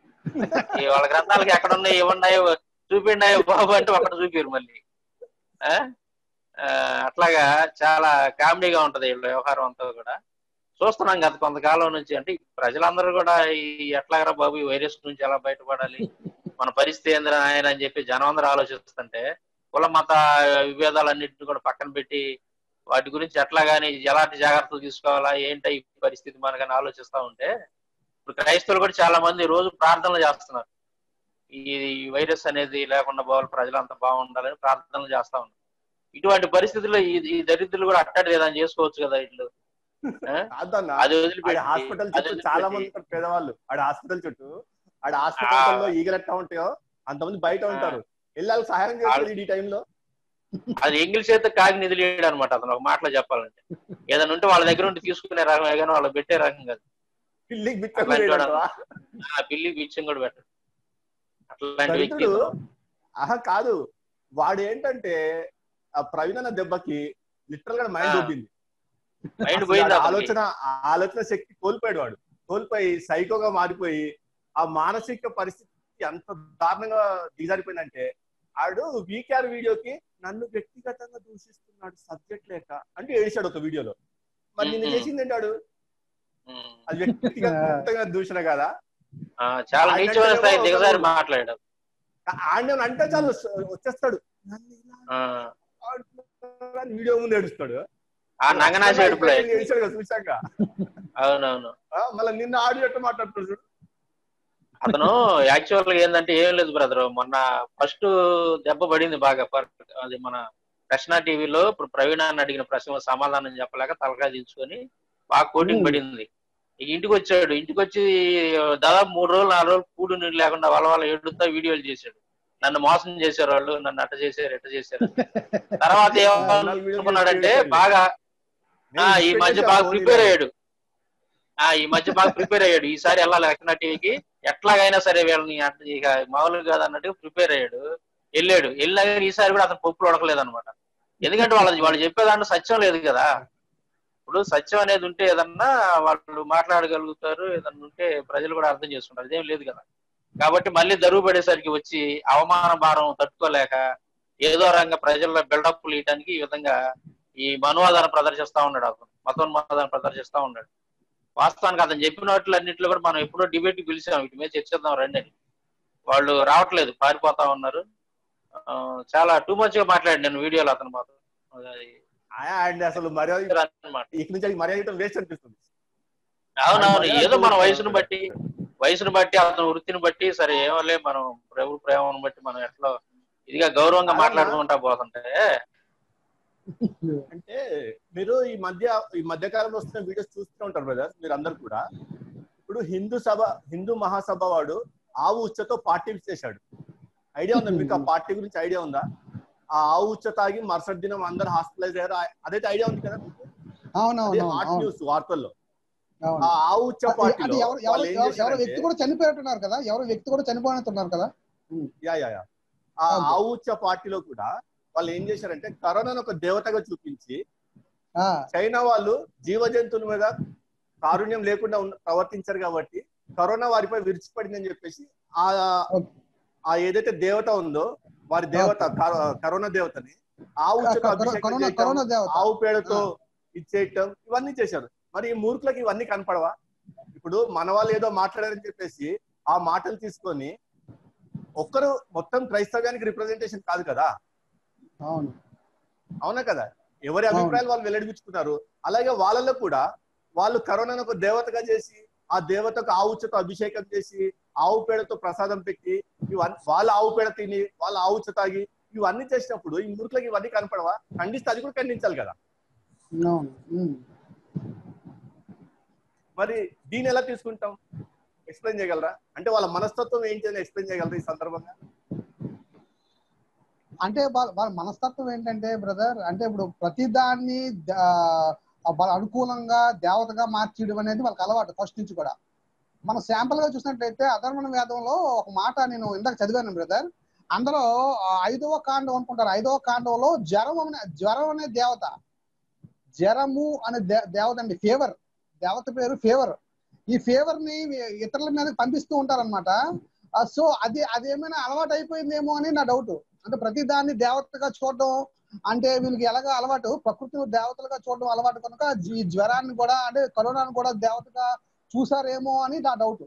ఈ వాళ్ళ గ్రంథాలకి ఎక్కడ ఉన్నాయి ఏమున్నాయో చూపిండాయో బాబు అంటే అక్కడ చూపిరు మళ్ళీ ఆ? ఆ, అట్లాగా చాలా కామెడీగా ఉంటది వీళ్ళ వ్యవహారం అంతా కూడా చూస్తున్నాం గత కొంతకాలం నుంచి అంటే ఈ ప్రజలందరూ కూడా ఈ ఎట్లాగరా బాబు ఈ వైరస్ నుంచి ఎలా బయటపడాలి మన పరిస్థితి ఏందిరా ఆయన అని చెప్పి జనం అందరూ ఆలోచిస్తుంటే కుల మత విభేదాలన్నింటినీ కూడా పక్కన పెట్టి వాటి గురించి ఎట్లా గానీ ఎలాంటి జాగ్రత్తలు తీసుకోవాలా ఏంటో ఈ పరిస్థితి మనకని ఆలోచిస్తా ఉంటే ఇప్పుడు క్రైస్తవులు కూడా చాలా మంది రోజు ప్రార్థనలు చేస్తున్నారు ఈ వైరస్ అనేది లేకుండా పోవాలి ప్రజలంతా బాగుండాలని ప్రార్థనలు చేస్తా ఉన్నారు ఇటువంటి పరిస్థితుల్లో ఈ ఈ దరిద్రులు కూడా అట్టడి ఏదైనా చేసుకోవచ్చు కదా ఇట్లు ఆ? కాదన్న అది ఆడ వదిలిపెట్టి హాస్పిటల్ అది చుట్టూ చాలా మంది వదిలిపెట్టి ఉంటారు పేదవాళ్ళు ఆడ హాస్పిటల్ చుట్టూ ఆడ హాస్పిటల్ లో ఈగలు ఎట్లా ఉంటాయో అంతమంది బయట ఉంటారు వెళ్ళాలి సహాయం చేస్తారు ఈ టైంలో అది ఎంగిల్ చేత కాగి నిధులేయడు అనమాట అతను ఒక మాటలో చెప్పాలంటే ఏదైనా ఉంటే వాళ్ళ దగ్గర ఉండి తీసుకునే రకమే కానీ వాళ్ళు పెట్టే రకం కాదు పిల్లికి బిచ్చం అట్లాంటి వాడు లేదంటావా? ఆ పిల్లి బిచ్చం కూడా పెట్టడు అట్లాంటి వ్యక్తి దరిద్రుడు ఆహా కాదు వాడు ఏంటంటే ఆ ప్రవీణ్ అన్న దెబ్బకి లిటరల్ గా మైండ్ ఆ. దొబ్బింది మైండ్ అసలు పోయింది వాడి అతనికి. ఆలోచన ఆ ఆలోచన శక్తి కోల్పోయాడు వాడు కోల్పోయి సైకోగా మారిపోయి ఆ మానసిక పరిస్థితి ఎంత దారుణంగా దిగజారిపోయిందంటే ఆడు వీకేఆర్ వీడియోకి నన్ను వ్యక్తిగతంగా దూషిస్తున్నాడు సబ్జెక్ట్ లేక అంటే ఏడిశాడు ఒక వీడియోలో మరి నిన్ను మ్మ్. చేసింది ఏంటాడు ఉమ్. అది వ్యక్తిగతంగా దూషణ కదా ఆ, చాలా ఆయన నీచమైన అంటే స్థాయి ఏమో దిగజారి ఒకడు- మాట్లాడాడు ఆడిన అంటే చాలు వచ్చేస్తాడు నన్ను ఇలా ఆ, ఆడుతున్నాడు అని వీడియో ముందు ఏడుస్తాడు ఆ నంగనాశి ఏడుపులో ఏడిచాడు కదా చూశాక అవునవును ఆ, మళ్ళీ నిన్న ఆడియో ఎట్లా మాట్లాడుతున్నాడు చూడు. అతను యాక్చువల్ గా ఏంటంటే ఏం లేదు బ్రదర్ మొన్న ఫస్ట్ దెబ్బ పడింది బాగా పర్- అది మన కృష్ణ టీవీలో ఇప్పుడు ప్రవీణ అని అడిగిన ప్రశ్న సమాధానం చెప్పలేక తలకాయ దించుకొని బాగా కోటింగ్ Hmm. పడింది ఇక ఇంటికి వచ్చాడు ఇంటికి వచ్చి దాదాపు మూడు రోజులు నాలుగు రోజులు కూడు నీళ్ళు లేకుండా వాళ్ళ వాళ్ళ ఏడుతా వీడియోలు చేశాడు నన్ను మోసం చేశారు వాళ్ళు నన్ను అట్ట చేశారు ఎట్ట చేశారు తర్వాత ఏమనుకున్నాడంటే బాగా ఆ ఈ మధ్య బాగా ప్రిపేర్ అయ్యాడు ఆ ఈ మధ్య బాగా ప్రిపేర్ అయ్యాడు ఈసారి వెళ్ళాలి లక్ష్మణ టీవీకి ఎట్లాగైనా సరే వీళ్ళని అట్ట ఇక మామూలుగా కాదు అన్నట్టు ప్రిపేర్ అయ్యాడు వెళ్ళాడు వెళ్ళినా కానీ ఈసారి కూడా అతను పప్పులు ఉడకలేదు అనమాట ఎందుకంటే వాళ్ళ వాళ్ళు చెప్పేదాంట్లో సత్యం లేదు కదా ఇప్పుడు సత్యం అనేది ఉంటే ఏదన్నా వాళ్ళు మాట్లాడగలుగుతారు ఏదన్నా ఉంటే ప్రజలు కూడా అర్థం చేసుకుంటారు ఇదేం లేదు కదా కాబట్టి మళ్ళీ దరువు పడేసరికి వచ్చి అవమాన భారం తట్టుకోలేక ఏదో రంగ ప్రజల్లో బిల్డప్లు ఇయడానికి ఈ విధంగా ఈ మనువాదాన్ని ప్రదర్శిస్తా ఉన్నాడు అతను మతోన్మాదాన్ని ప్రదర్శిస్తా ఉన్నాడు వాస్తవానికి అతను చెప్పిన వాటిలో అన్నింటిలో కూడా మనం ఎప్పుడో డిబేట్ పిలిచాం వీటి మీద చర్చిద్దాం రండి అని వాళ్ళు రావట్లేదు పారిపోతా ఉన్నారు ఆ, చాలా టూ మచ్ గా మాట్లాడి నేను వీడియోలో అతను మాత్రం అది అండ్ అసలు మర్యాద అన్నమాట ఇక నుంచి మర్యాద ఇవ్వడం వేస్ట్ అనిపిస్తుంది అవునవును ఆయన ఏదో మన మర్యాద వయసును బట్టి వయసును బట్టి అతని వృత్తిని బట్టి సరే ఏమోలే మనం ప్రభు ప్రేమను బట్టి మనం ఎట్లా ఇదిగా గౌరవంగా అవునా? మాట్లాడుకుంటా పోతుంటే అంటే మీరు ఈ మధ్య ఈ మధ్య కాలంలో వస్తున్న వీడియోస్ చూస్తూ ఉంటారు బ్రదర్ మీరు అందరు కూడా ఇప్పుడు హిందూ సభ హిందూ మహాసభ వాడు ఆవు ఉచ్చతో పార్టీ చేశాడు ఐడియా ఉందా మీకు ఆ పార్టీ గురించి ఐడియా ఉందా ఆ ఆవు ఉచ్చ తాగి మరుసటి దినం అందరు హాస్పిటలైజ్ అయ్యారు ఆ- అదైతే ఐడియా ఉంది కదా అవునవును హాట్ అవును న్యూస్ వార్తల్లో అవును ఆ ఆవు ఉచ్చ అది పార్టీలో ఎవరు ఎవరు వాళ్ళు ఏం ఎవరు- ఎవరు చేశారంటే వ్యక్తి కూడా చనిపోయినట్టున్నారు కదా ఎవరు వ్యక్తి కూడా చనిపోయినట్టున్నారు కదా యా యా యా ఆ అవును. ఆవు ఉచ్చ పార్టీలో కూడా వాళ్ళు ఏం చేశారంటే కరోనాను ఒక దేవతగా చూపించి ఆ, చైనా వాళ్ళు జీవ జంతువుల మీద కారుణ్యం లేకుండా ఉన్న- ప్రవర్తించారు కాబట్టి కరోనా వారిపై విరిచిపడిందని చెప్పేసి ఆ ఓకే. ఆ ఏదైతే దేవత ఉందో వారి దేవత కరో- కరోనా దేవతని ఆవు చేత కరోనా అభిషేకం కరోనా చేయటం, కరోనా దేవత ఆవు పేడతో ఇచ్చేయటం ఇవన్నీ చేశారు మరి ఈ మూర్ఖులకి ఇవన్నీ కనపడవా ఇప్పుడు మన వాళ్ళు ఏదో మాట్లాడారని చెప్పేసి ఆ మాటలు తీసుకొని ఒక్కరు మొత్తం క్రైస్తవ్యానికి రిప్రజెంటేషన్ కాదు కదా అవును అవునా కదా ఎవరి అభిప్రాయాలు వాళ్ళు వెల్లడిపించుకున్నారు అలాగే వాళ్ళలో కూడా వాళ్ళు కరోనాను ఒక దేవతగా చేసి ఆ దేవతకు ఆవుచతో అభిషేకం చేసి ఆవు పేడతో ప్రసాదం పెట్టి ఇవన్నీ వాళ్ళ ఆవు పేడ తిని వాళ్ళ ఆవుచ తాగి ఇవన్నీ చేసినప్పుడు ఈ మూర్ఖులకు ఇవన్నీ కనపడవా ఖండిస్తే అది కూడా ఖండించాలి కదా అవును ఉమ్. మరి దీన్ని ఎలా తీసుకుంటాం ఎక్స్ప్లెయిన్ చేయగలరా అంటే వాళ్ళ మనస్తత్వం ఏంటి అని ఎక్స్ప్లెయిన్ చేయగలరా ఈ సందర్భంగా అంటే వాళ్ళ వాళ్ళ మనస్తత్వం ఏంటంటే బ్రదర్ అంటే ఇప్పుడు ప్రతి దాన్ని వాళ్ళ అనుకూలంగా దేవతగా మార్చేయడం అనేది వాళ్ళకి అలవాటు ఫస్ట్ నుంచి కూడా మనం శాంపుల్ గా చూసినట్లయితే అధర్మణ వేదంలో ఒక మాట నేను ఇందాక చదివాను బ్రదర్ అందులో ఆ, ఐదవ కాండం అనుకుంటారు ఐదవ కాండంలో జ్వరం అనే జ్వరం అనే దేవత జ్వరము అనే దే- దేవత అండి ఫేవర్ దేవత పేరు ఫేవర్ ఈ ఫేవర్ ని ఇతరుల మీద పంపిస్తూ ఉంటారన్నమాట సో అది అదేమైనా అలవాటు అయిపోయిందేమో అని నా డౌట్ అంటే ప్రతి దాన్ని దేవతగా చూడడం అంటే వీళ్ళకి ఎలాగ అలవాటు ప్రకృతి దేవతలుగా చూడడం అలవాటు కనుక ఈ జ్వరాన్ని కూడా అంటే కరోనాను కూడా దేవతగా చూసారేమో అని నా డౌట్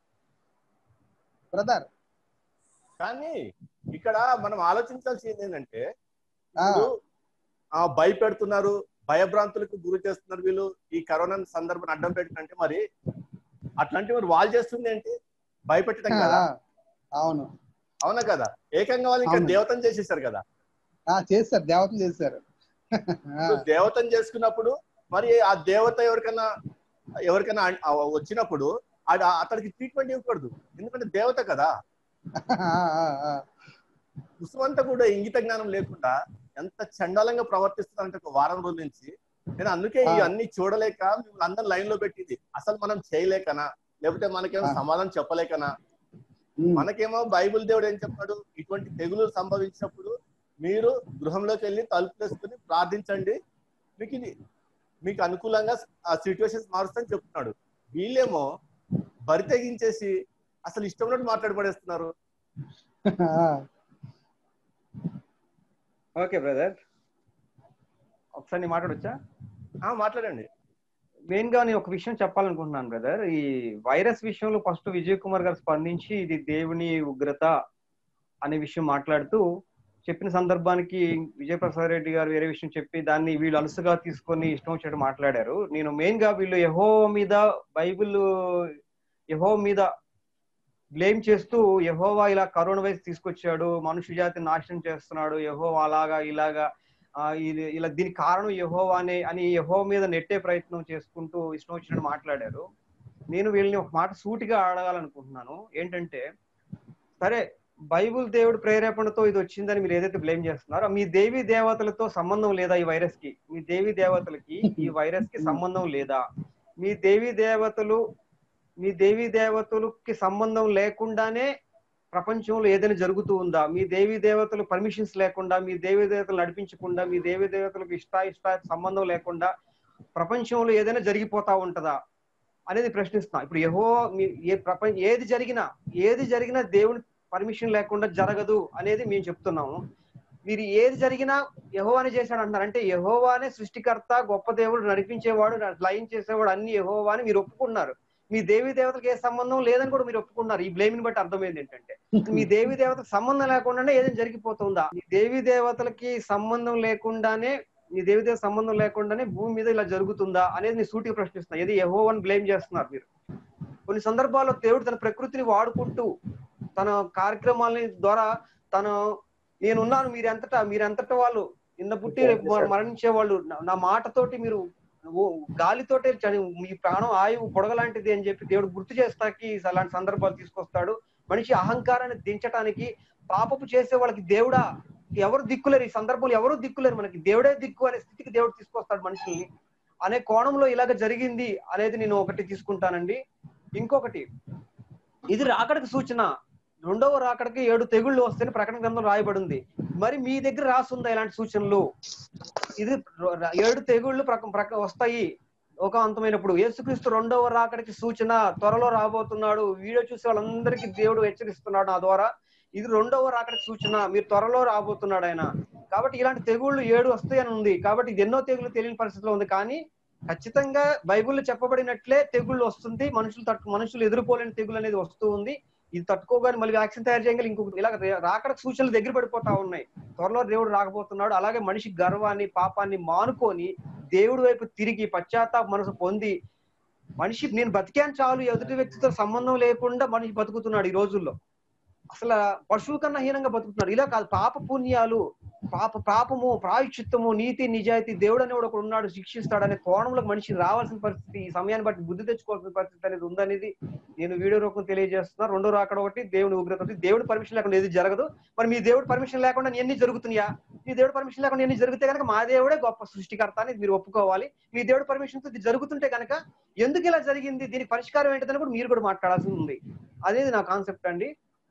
బ్రదర్ కానీ ఇక్కడ మనం ఆలోచించాల్సింది ఏంటంటే ఇప్పుడు ఆ భయపెడుతున్నారు భయభ్రాంతులకు గురి చేస్తున్నారు వీళ్ళు ఈ కరోనా సందర్భాన్ని అడ్డం పెట్టినంటే మరి అట్లాంటి మరి వాళ్ళు చేస్తుంది ఏంటి భయపెట్టడం కదా అవును అవునా కదా ఏకంగా వాళ్ళు ఇంకా అవును. దేవతను చేసేసారు కదా ఆ, చేశారు దేవతలు చేశారు ఆ, ఇప్పుడు దేవతను చేసుకున్నప్పుడు మరి ఆ దేవత ఎవరికైనా ఎవరికైనా అన్- ఆ వచ్చినప్పుడు ఆ- ఆ- అతనికి ట్రీట్మెంట్ ఇవ్వకూడదు ఎందుకంటే దేవత కదా ఆ, ఆ, ఆ. ముసుమంతా కూడా ఇంగిత జ్ఞానం లేకుండా ఎంత చండాలంగా ప్రవర్తిస్తున్నారంటే ఒక వారం రోజుల నుంచి నేను అందుకే ఆ. ఇవన్నీ చూడలేక మిమ్మల్ని అందరు లైన్ లో పెట్టింది అసలు మనం చేయలేకనా లేకపోతే మనకేమో ఆ. సమాధానం చెప్పలేకనా ఉమ్, మనకేమో బైబిల్ దేవుడు ఏం చెప్పాడు ఇటువంటి తెగులు సంభవించినప్పుడు మీరు గృహంలోకి వెళ్ళి తలుపులు వేసుకుని ప్రార్థించండి మీకు ఇది మీకు అనుకూలంగా ఆ సిచ్యువేషన్స్ మారుస్తాని చెప్తున్నాడు వీళ్ళేమో బరి తెగించేసి అసలు ఇష్టం ఉన్నట్టు మాట్లాడి పడేస్తున్నారు ఆ, ఓకే బ్రదర్ ఒకసారి నేను మాట్లాడొచ్చా ఆ మాట్లాడండి మెయిన్ గా నేను ఒక విషయం చెప్పాలనుకుంటున్నాను బ్రదర్ ఈ వైరస్ విషయంలో ఫస్ట్ విజయ్ కుమార్ గారు స్పందించి ఇది దేవుని ఉగ్రత అనే విషయం మాట్లాడుతూ చెప్పిన సందర్భానికి విజయ్ ప్రసాద్ రెడ్డి గారు వేరే విషయం చెప్పి దాన్ని వీళ్ళు అలసుగా తీసుకొని ఇష్టం వచ్చినట్టు మాట్లాడారు నేను మెయిన్ గా వీళ్ళు యహో మీద బైబిల్ యహో మీద బ్లేమ్ చేస్తూ యహోవా ఇలా కరోనా వైరస్ తీసుకొచ్చాడు మనుషు జాతిని నాశనం చేస్తున్నాడు యహోవా అలాగా ఇలాగా ఆ, ఇది ఇలా దీనికి కారణం యహోవానే అని యహో మీద నెట్టే ప్రయత్నం చేసుకుంటూ ఇష్టం వచ్చినట్టు మాట్లాడారు నేను వీళ్ళని ఒక మాట సూటిగా అడగాలనుకుంటున్నాను ఏంటంటే సరే బైబుల్ దేవుడు ప్రేరేపణతో ఇది వచ్చిందని మీరు ఏదైతే బ్లేమ్ చేస్తున్నారో మీ దేవి దేవతలతో సంబంధం లేదా ఈ వైరస్ కి మీ దేవి దేవతలకి ఈ వైరస్ కి సంబంధం లేదా మీ దేవి దేవతలు మీ దేవి దేవతలకి సంబంధం లేకుండానే ప్రపంచంలో ఏదైనా జరుగుతూ ఉందా మీ దేవి దేవతలు పర్మిషన్స్ లేకుండా మీ దేవి దేవతలు నడిపించకుండా మీ దేవి దేవతలకు ఇష్ట ఇష్ట సంబంధం లేకుండా ప్రపంచంలో ఏదైనా జరిగిపోతా ఉంటదా అనేది ప్రశ్నిస్తున్నా ఇప్పుడు యహో మీ ఏ ప్రపంచ ఏది జరిగినా ఏది జరిగినా దేవుని పర్మిషన్ లేకుండా జరగదు అనేది మేము చెప్తున్నాము మీరు ఏది జరిగినా యహోవానే చేశాడు అంటారు అంటే యహోవానే సృష్టికర్త గొప్ప దేవుడు నడిపించేవాడు లైన్ చేసేవాడు అన్ని యహోవాని మీరు ఒప్పుకున్నారు మీ దేవి దేవతలకు ఏ సంబంధం లేదని కూడా మీరు ఒప్పుకున్నారు ఈ బ్లేమిని బట్టి అర్థమైంది ఏంటంటే మీ దేవి దేవతలకు సంబంధం లేకుండానే ఏదైనా జరిగిపోతుందా మీ దేవి దేవతలకి సంబంధం లేకుండానే మీ దేవి దేవత సంబంధం లేకుండానే భూమి మీద ఇలా జరుగుతుందా అనేది నేను సూటిగా ప్రశ్నిస్తున్నా ఇది యహోవని బ్లేమ్ చేస్తున్నారు మీరు కొన్ని సందర్భాల్లో దేవుడు తన ప్రకృతిని వాడుకుంటూ తన కార్యక్రమాలని ద్వారా తను నేనున్నాను మీరెంతటా మీరెంతటా వాళ్ళు నిన్న పుట్టి రేపు మర- మరణించే వాళ్ళు నా- నా మాటతోటి మీరు ఓ గాలితోటే చని మీ ప్రాణం ఆయువు పొడగలాంటిది అని చెప్పి దేవుడు గుర్తు చేస్తాకి అలాంటి సందర్భాలు తీసుకొస్తాడు మనిషి అహంకారాన్ని దించటానికి పాపపు చేసే వాళ్ళకి దేవుడా ఎవరు దిక్కులేరు ఈ సందర్భంలో ఎవరు దిక్కులేరు మనకి దేవుడే దిక్కు అనే స్థితికి దేవుడు తీసుకొస్తాడు మనుషుల్ని అనే కోణంలో ఇలాగ జరిగింది అనేది నేను ఒకటి తీసుకుంటానండి ఇంకొకటి ఇది రాకడకు సూచన రెండవ రాకడకి ఏడు తెగుళ్ళు వస్తాయని ప్రకటన గ్రంథం రాయబడింది మరి మీ దగ్గర రాసుందా ఇలాంటి సూచనలు ఇది ర- ఏడు తెగుళ్ళు ప్రక- ప్రక- వస్తాయి ఒక అంతమైనప్పుడు యేసుక్రీస్తు రెండవ రాకడికి సూచన త్వరలో రాబోతున్నాడు వీడియో చూసే వాళ్ళందరికీ దేవుడు హెచ్చరిస్తున్నాడు నా ద్వారా ఇది రెండవ రాకడికి సూచన మీరు త్వరలో రాబోతున్నాడు ఆయన కాబట్టి ఇలాంటి తెగుళ్ళు ఏడు వస్తాయని ఉంది కాబట్టి ఇది ఎన్నో తెగులు తెలియని పరిస్థితిలో ఉంది కానీ ఖచ్చితంగా బైబిల్లో చెప్పబడినట్లే తెగుళ్ళు వస్తుంది మనుషులు తట్టు మనుషులు ఎదుర్కోలేని తెగులు అనేది వస్తూ ఉంది ఇది తట్టుకోగానే మళ్ళీ వ్యాక్సిన్ తయారు చేయగలి ఇంకొక ఇలా రాకడకు సూచనలు దగ్గర పడిపోతా ఉన్నాయి త్వరలో దేవుడు రాకపోతున్నాడు అలాగే మనిషి గర్వాన్ని పాపాన్ని మానుకొని దేవుడి వైపు తిరిగి పశ్చాత్తాప మనసు పొంది మనిషి నేను బతికాను చాలు ఎదుటి వ్యక్తితో సంబంధం లేకుండా మనిషి బతుకుతున్నాడు ఈ రోజుల్లో అసలు పశువు కన్నా హీనంగా బతుకుతున్నాడు ఇలా కాదు పాప పుణ్యాలు పాప పాపము ప్రాయశ్చిత్తము నీతి నిజాయితీ దేవుడు అనేవాడు ఒకడు ఉన్నాడు శిక్షిస్తాడు అనే కోణంలో మనిషి రావాల్సిన పరిస్థితి ఈ సమయాన్ని బట్టి బుద్ధి తెచ్చుకోవాల్సిన పరిస్థితి అనేది ఉందనేది నేను వీడియో రూపం తెలియజేస్తున్నా రెండో రాకడ ఒకటి దేవుని ఉగ్రత ఒకటి దేవుడి పర్మిషన్ లేకుండా ఏది జరగదు మరి మీ దేవుడి పర్మిషన్ లేకుండా ఎన్ని జరుగుతున్నాయా మీ దేవుడి పర్మిషన్ లేకుండా ఎన్ని జరిగితే కనుక మా దేవుడే గొప్ప సృష్టికర్త అని మీరు ఒప్పుకోవాలి మీ దేవుడి పర్మిషన్ తో ఇది జరుగుతుంటే కనుక ఎందుకు ఇలా జరిగింది దీనికి పరిష్కారం ఏంటిదని కూడా మీరు కూడా మాట్లాడాల్సి ఉంది అనేది నా కాన్సెప్ట్ అండి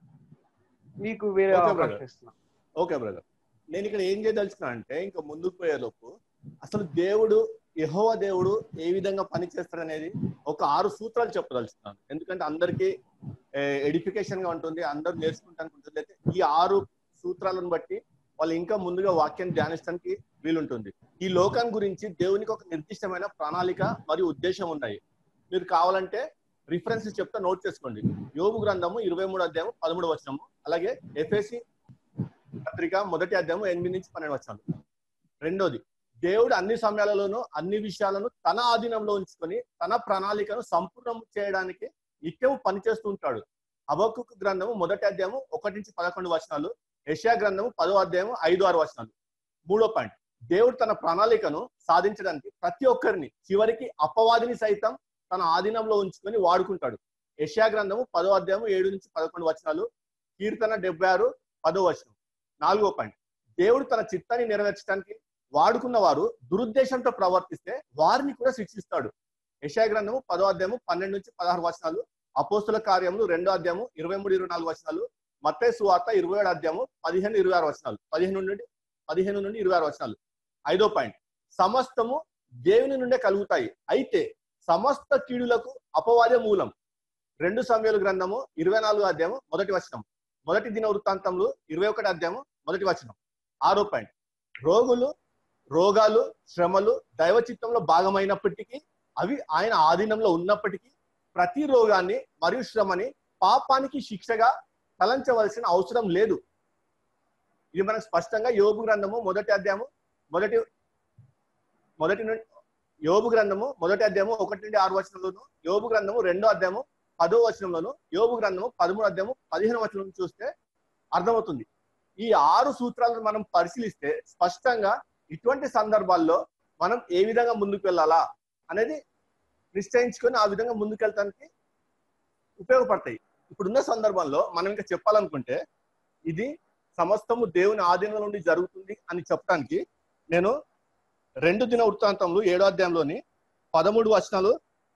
మీకు వేరే Okay, అవకాశం brother. ఇస్తున్నా ఓకే బ్రదర్ నేను ఇక్కడ ఏం చేయదలుచుకున్నా అంటే ఇంకా ముందుకు పోయేలోపు అసలు దేవుడు యెహోవా దేవుడు ఏ విధంగా పని చేస్తాడనేది ఒక ఆరు సూత్రాలు చెప్పదలుచుకున్నాను ఎందుకంటే అందరికీ ఎడ్యుకేషన్ గా ఉంటుంది అందరూ నేర్చుకుంటానికి ఉంటుంది అయితే ఈ ఆరు సూత్రాలను బట్టి వాళ్ళు ఇంకా ముందుగా వాక్యాన్ని ధ్యానించడానికి వీలుంటుంది ఈ లోకం గురించి దేవునికి ఒక నిర్దిష్టమైన ప్రణాళిక మరియు ఉద్దేశం ఉన్నాయి మీరు కావాలంటే రిఫరెన్స్ చెప్తే నోట్ చేసుకోండి యోగు గ్రంథము ఇరవై మూడు అధ్యాయం పదమూడు వచనము అలాగే ఎఫ్ఎసి పత్రిక మొదటి అధ్యాయం ఎనిమిది నుంచి పన్నెండు వచనాలు రెండోది దేవుడు అన్ని సమయాలలోనూ అన్ని విషయాలను తన ఆధీనంలో ఉంచుకొని తన ప్రణాళికను సంపూర్ణం చేయడానికి నిత్యం పనిచేస్తూ ఉంటాడు హబక్కు గ్రంథము మొదటి అధ్యాయము ఒకటి నుంచి పదకొండు వచనాలు యెషయా గ్రంథము పదో అధ్యాయము ఐదు ఆరు వచనాలు మూడో పాయింట్ దేవుడు తన ప్రణాళికను సాధించడానికి ప్రతి ఒక్కరిని చివరికి అపవాదిని సైతం తన ఆధీనంలో ఉంచుకొని వాడుకుంటాడు యెషయా గ్రంథము పదో అధ్యాయము ఏడు నుంచి పదకొండు వచనాలు కీర్తన డెబ్బై ఆరు పదో వచనం నాలుగో పాయింట్ దేవుడు తన చిత్తాన్ని నెరవేర్చడానికి వాడుకున్న వారు దురుద్దేశంతో ప్రవర్తిస్తే వారిని కూడా శిక్షిస్తాడు యెషయా గ్రంథము పదో అధ్యాయము పన్నెండు నుంచి పదహారు వచనాలు అపోస్తుల కార్యములు రెండో అధ్యాయము ఇరవై మూడు ఇరవై నాలుగు వచనాలు మత్తే సువార్త ఇరవై ఏడు అధ్యాయము పదిహేను ఇరవై ఆరు వచనాలు పదిహేను నుండి పదిహేను నుండి ఇరవై ఆరు వచనాలు ఐదో పాయింట్ సమస్తము దేవుని నుండే కలుగుతాయి అయితే సమస్త కీడులకు అపవాదే మూలం రెండు సమయాల గ్రంథము ఇరవై నాలుగు అధ్యాయము మొదటి వచనం మొదటి దిన వృత్తాంతంలో ఇరవై ఒకటి అధ్యాయము మొదటి వచనం ఆరో పాయింట్ రోగులు రోగాలు శ్రమలు దైవ చిత్తంలో భాగమైనప్పటికీ అవి ఆయన ఆధీనంలో ఉన్నప్పటికీ ప్రతి రోగాన్ని మరియు శ్రమని పాపానికి శిక్షగా తలంచవలసిన అవసరం లేదు ఇది మనకు స్పష్టంగా యోగు గ్రంథము మొదటి అధ్యాయము మొదటి మొదటి నుండి యోబు గ్రంథము మొదటి అధ్యాయము ఒకటి నుండి ఆరు వచనంలోను యోబు గ్రంథము రెండో అధ్యాయము పదో వచనంలోను యోబు గ్రంథము పదమూడు అధ్యాయము పదిహేను వచనం చూస్తే అర్థమవుతుంది ఈ ఆరు సూత్రాలను మనం పరిశీలిస్తే స్పష్టంగా ఇటువంటి సందర్భాల్లో మనం ఏ విధంగా ముందుకు వెళ్ళాలా అనేది నిశ్చయించుకొని ఆ విధంగా ముందుకెళ్ళటానికి ఉపయోగపడతాయి ఇప్పుడున్న సందర్భంలో మనం ఇంకా చెప్పాలనుకుంటే ఇది సమస్తము దేవుని ఆధీనంలో నుండి జరుగుతుంది అని చెప్పడానికి నేను రెండు దిన వృత్తాంతంలో ఏడో అధ్యాయంలోని పదమూడు వచనాలు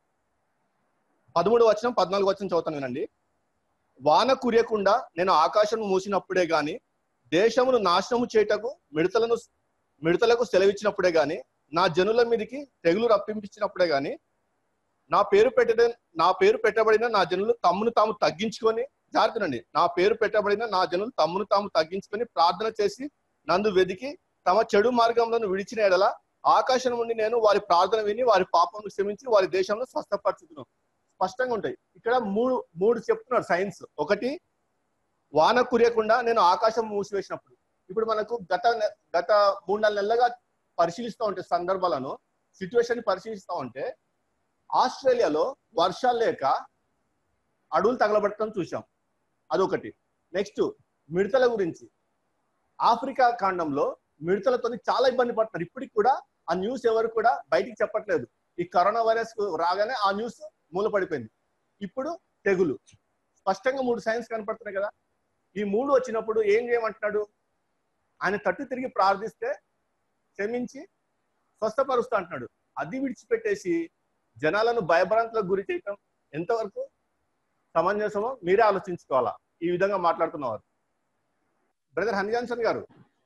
పదమూడు వచనం పద్నాలుగు వచనం చదువుతాను వినండి వాన కురియకుండా నేను ఆకాశం మూసినప్పుడే గాని దేశమును నాశనము చేయటకు మిడతలను మిడతలకు సెలవిచ్చినప్పుడే గాని నా జనుల మీదకి తెగులు రప్పింపించినప్పుడే గాని నా పేరు పెట్ట నా పేరు పెట్టబడిన నా జనులు తమ్మును తాము తగ్గించుకొని జాగ్రత్తనండి నా పేరు పెట్టబడిన నా జనులు తమ్మును తాము తగ్గించుకొని ప్రార్థన చేసి నందు వెదికి తమ చెడు మార్గంలో విడిచిన ఎడల ఆకాశం నుండి నేను వారి ప్రార్థన విని వారి పాపం క్షమించి వారి దేశంలో స్వస్థపరచుతున్నాను స్పష్టంగా ఉంటాయి ఇక్కడ మూడు మూడు చెప్తున్నారు సైన్స్ ఒకటి వాన కురియకుండా నేను ఆకాశం మూసివేసినప్పుడు ఇప్పుడు మనకు గత నె- గత మూడు నాలుగు నెలలుగా పరిశీలిస్తూ ఉంటే సందర్భాలను సిచ్యువేషన్ పరిశీలిస్తూ ఉంటే ఆస్ట్రేలియాలో వర్షాలు లేక అడవులు తగలబట్టడం చూసాం అదొకటి నెక్స్ట్ మిడతల గురించి ఆఫ్రికా ఖండంలో మిడతలతో చాలా ఇబ్బంది పడుతున్నారు ఇప్పటికి కూడా ఆ న్యూస్ ఎవరు కూడా బయటికి చెప్పట్లేదు ఈ కరోనా వైరస్ రాగానే ఆ న్యూస్ మూలపడిపోయింది ఇప్పుడు తెగులు స్పష్టంగా మూడు సైన్స్ కనపడుతున్నాయి కదా ఈ మూడు వచ్చినప్పుడు ఏం చేయమంటున్నాడు ఆయన తట్టు తిరిగి ప్రార్థిస్తే క్షమించి స్వస్థపరుస్తా అంటున్నాడు అది విడిచిపెట్టేసి జనాలను భయభ్రాంతులకు గురి చేయటం ఎంతవరకు సమంజసమో మీరే ఆలోచించుకోవాలా ఈ విధంగా మాట్లాడుతున్నవారు బ్రదర్ హని జాన్సన్ గారు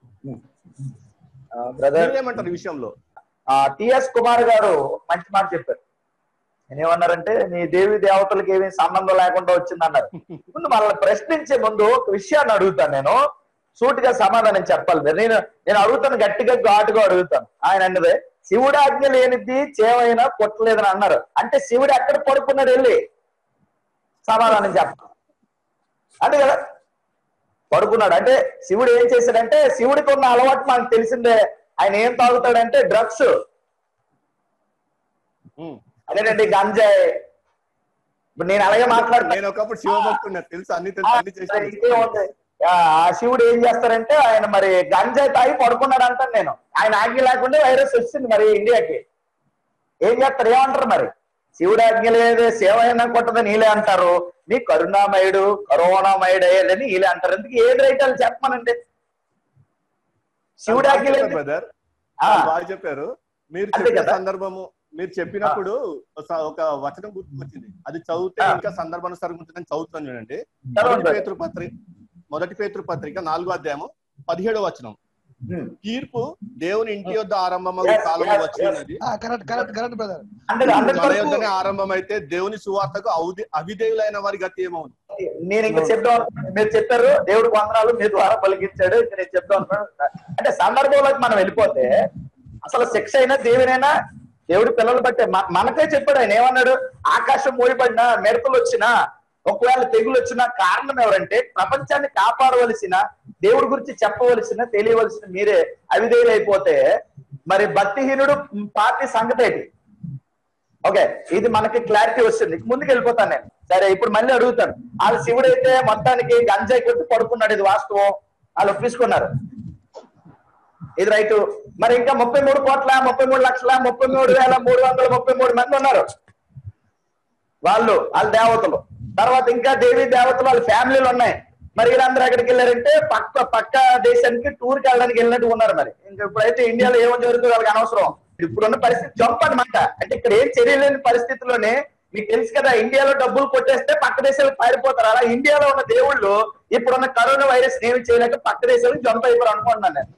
బ్రదర్ మీరేమంటారు ఈ విషయంలో టిఎస్ కుమార్ గారు మంచి మాట చెప్పారు నేను ఏమన్నారంటే నీ దేవి దేవతలకు ఏమీ సంబంధం లేకుండా వచ్చిందన్నారు ముందు మనల్ని ప్రశ్నించే ముందు ఒక విషయాన్ని అడుగుతాను నేను సూటిగా సమాధానం చెప్పాలి మీరు. నేను నేను అడుగుతాను గట్టిగా ఘాటుగా అడుగుతాను ఆయన అన్నదే శివుడు ఆజ్ఞ లేనిది చేవైనా కొట్టలేదని అన్నారు అంటే శివుడు ఎక్కడ పడుకున్నాడు వెళ్ళి సమాధానం చెప్పాలి అంతే కదా పడుకున్నాడు అంటే శివుడు ఏం చేశాడంటే శివుడికి ఉన్న అలవాటు మనకు తెలిసిందే ఆయన ఏం తాగుతాడంటే డ్రగ్స్ ఉమ్. అదేనండి గంజాయి ఇప్పుడు నేను అలాగే మాట్లాడతాను నేను ఒకప్పుడు శివభక్తున్నా తెలుసు అన్ని తెలుసు అన్ని చేసి ఇంకేముంది? ఆ ఆ శివుడు ఏం చేస్తారంటే ఆయన మరి గంజాయి తాగి పడుకున్నాడు అంటాను నేను ఆయన ఆజ్ఞ లేకుండా వైరస్ వచ్చింది మరి ఇండియాకి ఏం చేస్తారు ఏమంటారు మరి శివుడు ఆజ్ఞ లేదే సేవ అయినా కొట్టదని వీళ్ళే అంటారు నీ కరుణామయుడు కరోనామయుడు అయ్యేదని వీళ్ళే అంటారు ఎందుకు ఏది రైట్ వాళ్ళు చెప్పమనండి శివుడు ఆజ్ఞ లేదు బ్రదర్ ఆ, బాగా చెప్పారు మీరు అంతే చెప్పిన కదా? సందర్భము మీరు చెప్పినప్పుడు ఒక- ఒక వచనం గుర్తుకొచ్చింది అది చదివితే ఆ. ఇంకా సందర్భానుసారం ఉంటుందని చదువుతాను చూడండి చదవండి. మొదటి పేతృ పత్రిక మొదటి పేతృ పత్రిక నాలుగో అధ్యాయము పదిహేడో వచనం ఉమ్. తీర్పు దేవుని ఇంటి యొద్ద ఆరంభమగు Yes, కాలంలో yes, వచ్చినది కరెక్ట్ కరెక్ట్ కరెక్ట్ బ్రదర్ అంటే అందరి మన వరకు యొద్దనే ఆరంభమైతే దేవుని సువార్తకు ఔది- అవిధేయులైన వారి గతి ఏమవును నేను ఇంకా చెప్దాం అనుకున్నాను. మీరు చెప్పారు దేవుడికి వందనాలు మీ ద్వారా పలికించాడు ఇంకా నేను చెప్దాం అనుకున్నాను అంటే సందర్భంలోకి మనం వెళ్ళిపోతే అసలు శిక్ష అయినా దేవునైనా దేవుడి పిల్లలు బట్టే మ- మనకే చెప్పాడు ఆయన ఏమన్నాడు ఆకాశం మూయబడినా మెడతలు వచ్చినా ఒకవేళ తెగులు వచ్చినా కారణం ఎవరంటే ప్రపంచాన్ని కాపాడవలసిన దేవుడి గురించి చెప్పవలసిన తెలియవలసిన మీరే అవిధేయులైపోతే మరి భక్తిహీనుడు పార్టీ సంగతి ఏంటి ఓకే ఇది మనకి క్లారిటీ వస్తుంది ముందుకు వెళ్ళిపోతాను నేను సరే ఇప్పుడు మళ్ళీ అడుగుతాను వాళ్ళ శివుడైతే మొత్తానికి గంజాయి కొట్టి పడుకున్నాడు ఇది వాస్తవం వాళ్ళు ఒప్పించుకున్నారు ఇది రైట్ మరి ఇంకా ముప్పై మూడు కోట్ల ముప్పై మూడు లక్షల ముప్పై మూడు వేల మూడు వందల ముప్పై మూడు మంది ఉన్నారు వాళ్ళు వాళ్ళ దేవతలు తర్వాత ఇంకా దేవి దేవతలు వాళ్ళ ఫ్యామిలీలు ఉన్నాయి మరి వీళ్ళందరూ ఎక్కడికి వెళ్ళారంటే పక్క పక్క దేశానికి టూర్ కి వెళ్ళడానికి వెళ్ళినట్టు ఉన్నారు మరి ఇంకా ఇప్పుడైతే ఇండియాలో ఏమో జరుగుతుందో వాళ్ళకి అనవసరం ఇప్పుడున్న పరిస్థితి జంప్ అనమాట అంటే ఇక్కడ ఏం చర్యలేని పరిస్థితిలోనే మీకు తెలుసు కదా ఇండియాలో డబ్బులు కొట్టేస్తే పక్క దేశాలకు పారిపోతారు అలా ఇండియాలో ఉన్న దేవుళ్ళు ఇప్పుడున్న కరోనా వైరస్ ఏమి చేయలేక పక్క దేశాలకు జంప్ అయిపోయారు అనుకుంటున్నాను నేను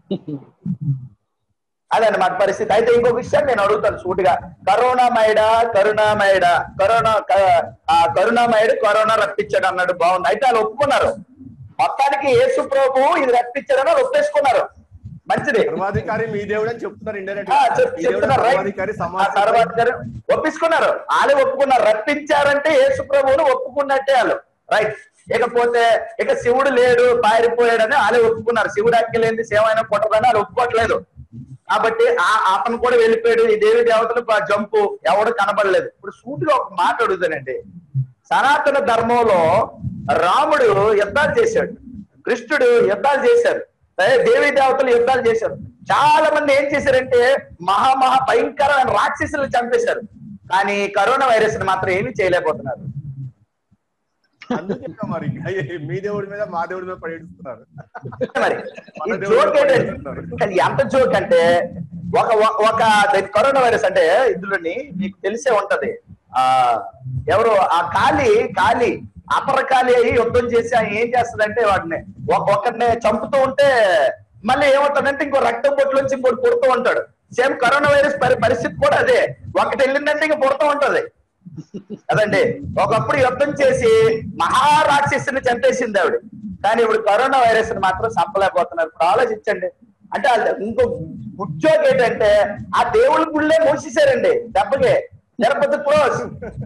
అదన్నమాట పరిస్థితి అయితే ఇంకో విషయం నేను అడుగుతాను సూటిగా కరోనామయుడ కరుణామయుడ కరోనా క- ఆ కరుణామయుడు కరోనా రప్పించాడు అన్నాడు బాగుంది అయితే వాళ్ళు ఒప్పుకున్నారు మొత్తానికి యేసు ప్రభు ఇది రప్పించాడని వాళ్ళు ఒప్పేసుకున్నారు మంచిది సర్వాధికారి మీ దేవుడు అని చెప్తున్నారు ఇండైరెక్ట్ ఆ, చెప్- చెప్తున్నారు రైట్ సర్వాధికారి ఆ సమాజం తర్వాత గారు ఒప్పించుకున్నారు వాళ్ళే ఒప్పుకున్నారు రప్పించారంటే యేసు ప్రభువును ఒప్పుకున్నట్టే వాళ్ళు రైట్ ఇకపోతే ఇక శివుడు లేడు పారిపోయాడని వాళ్ళే ఒప్పుకున్నారు శివుడు అక్కిలేంది సేవ అయినా కొట్టదని వాళ్ళు ఒప్పుకోవట్లేదు కాబట్టి ఆ అతను కూడా వెళ్ళిపోయాడు ఈ దేవి దేవతలు ప- జంపు ఎవడు కనబడలేదు ఇప్పుడు సూటిగా ఒక మాట అడుగుతానండి సనాతన ధర్మంలో రాముడు యుద్ధాలు చేశాడు కృష్ణుడు యుద్ధాలు చేశారు అదే దేవి దేవతలు యుద్ధాలు చేశారు చాలా మంది ఏం చేశారంటే మహా మహా భయంకరమైన రాక్షసులు చంపేశారు కానీ కరోనా వైరస్ ని మాత్రం ఏమీ చేయలేకపోతున్నారు అందుకే మరి ఇంకా మీ దేవుడి మీద మా దేవుడి మీద పడేస్తున్నారు మరి మన ఈ దేవుడు జోక్ ఏంటంటే పడేస్తున్నారు. కానీ ఎంత జోక్ అంటే ఒక ఒక- ఒక కరోనా వైరస్ అంటే ఇందులోని మీకు తెలిసే ఉంటది ఆ ఎవరు ఆ కాలి కాలి అపర కాలి అయ్యి యుద్ధం చేసి ఆయన ఏం చేస్తుందంటే వాటిని ఒక- ఒకరిని చంపుతూ ఉంటే మళ్ళీ ఏమవుతుందంటే ఇంకో రక్తం బొట్టులోంచి ఇంకోటి పుడుతూ ఉంటాడు సేమ్ కరోనా వైరస్ పరి పరిస్థితి కూడా అదే ఒకటి వెళ్ళిందంటే ఇంక పుడుతూ ఉంటది అదండి ఒకప్పుడు యుద్ధం చేసి మహారాక్షసుని చంపేసింది ఆవిడ కానీ ఇప్పుడు కరోనా వైరస్ ని మాత్రం చంపలేకపోతున్నారు ఇప్పుడు ఆలోచించండి అంటే వాళ్ళు ఇంకో ఉద్యోగం ఏంటంటే ఆ దేవుళ్ళ గుళ్ళే మూసేశారండి దెబ్బకి తిరుపతి క్లోజ్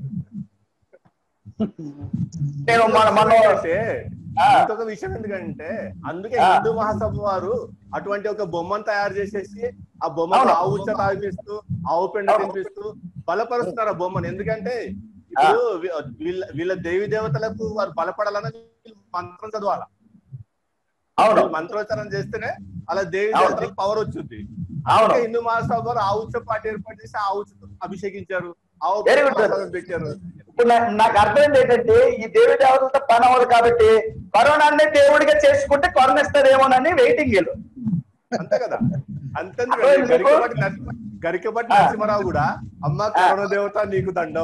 నేను మన మన అంటే ఆ. ఇంకొక విషయం ఎందుకంటే అందుకే ఆ. హిందూ మహాసభ వారు అటువంటి ఒక బొమ్మను తయారు చేసేసి ఆ బొమ్మ అవును. ఆవు ఉచ్చ తాగిపిస్తూ ఆవు పెండ అవును. తినిపిస్తూ బలపరుస్తున్నారు ఆ బొమ్మను ఎందుకంటే ఇప్పుడు వీ- వీళ్ళ వీళ్ళ దేవి దేవతలకు వారు బలపడాలని వీళ్ళు మంత్రం చదవాలి అవును వీళ్ళు మంత్రోచ్చారణ చేస్తేనే అలా దేవి అవును. దేవతలకు పవర్ వచ్చింది అవును అందుకే హిందూ మహాసభ వారు ఆ ఉచ్చ పార్టీ ఏర్పాటు చేసి ఆ ఉచ్చతో అభిషేకించారు ఆవు Very good. ప్రసాదం పెట్టారు ఇప్పుడు నా- నాకు అర్థమైంది ఏంటంటే ఈ దేవి దేవతలతో పని అవ్వదు కాబట్టి కరోనాన్ని దేవుడిగా చేసుకుంటే కరుణిస్తాడేమోనని వెయిటింగ్ వీళ్ళు అంతే కదా అంతేందుకు అదే ఎందుకు? గరికపాటి నరసింహ గరికపాటి ఆ. నరసింహరావు కూడా అమ్మ కరోనా దేవత నీకు దండం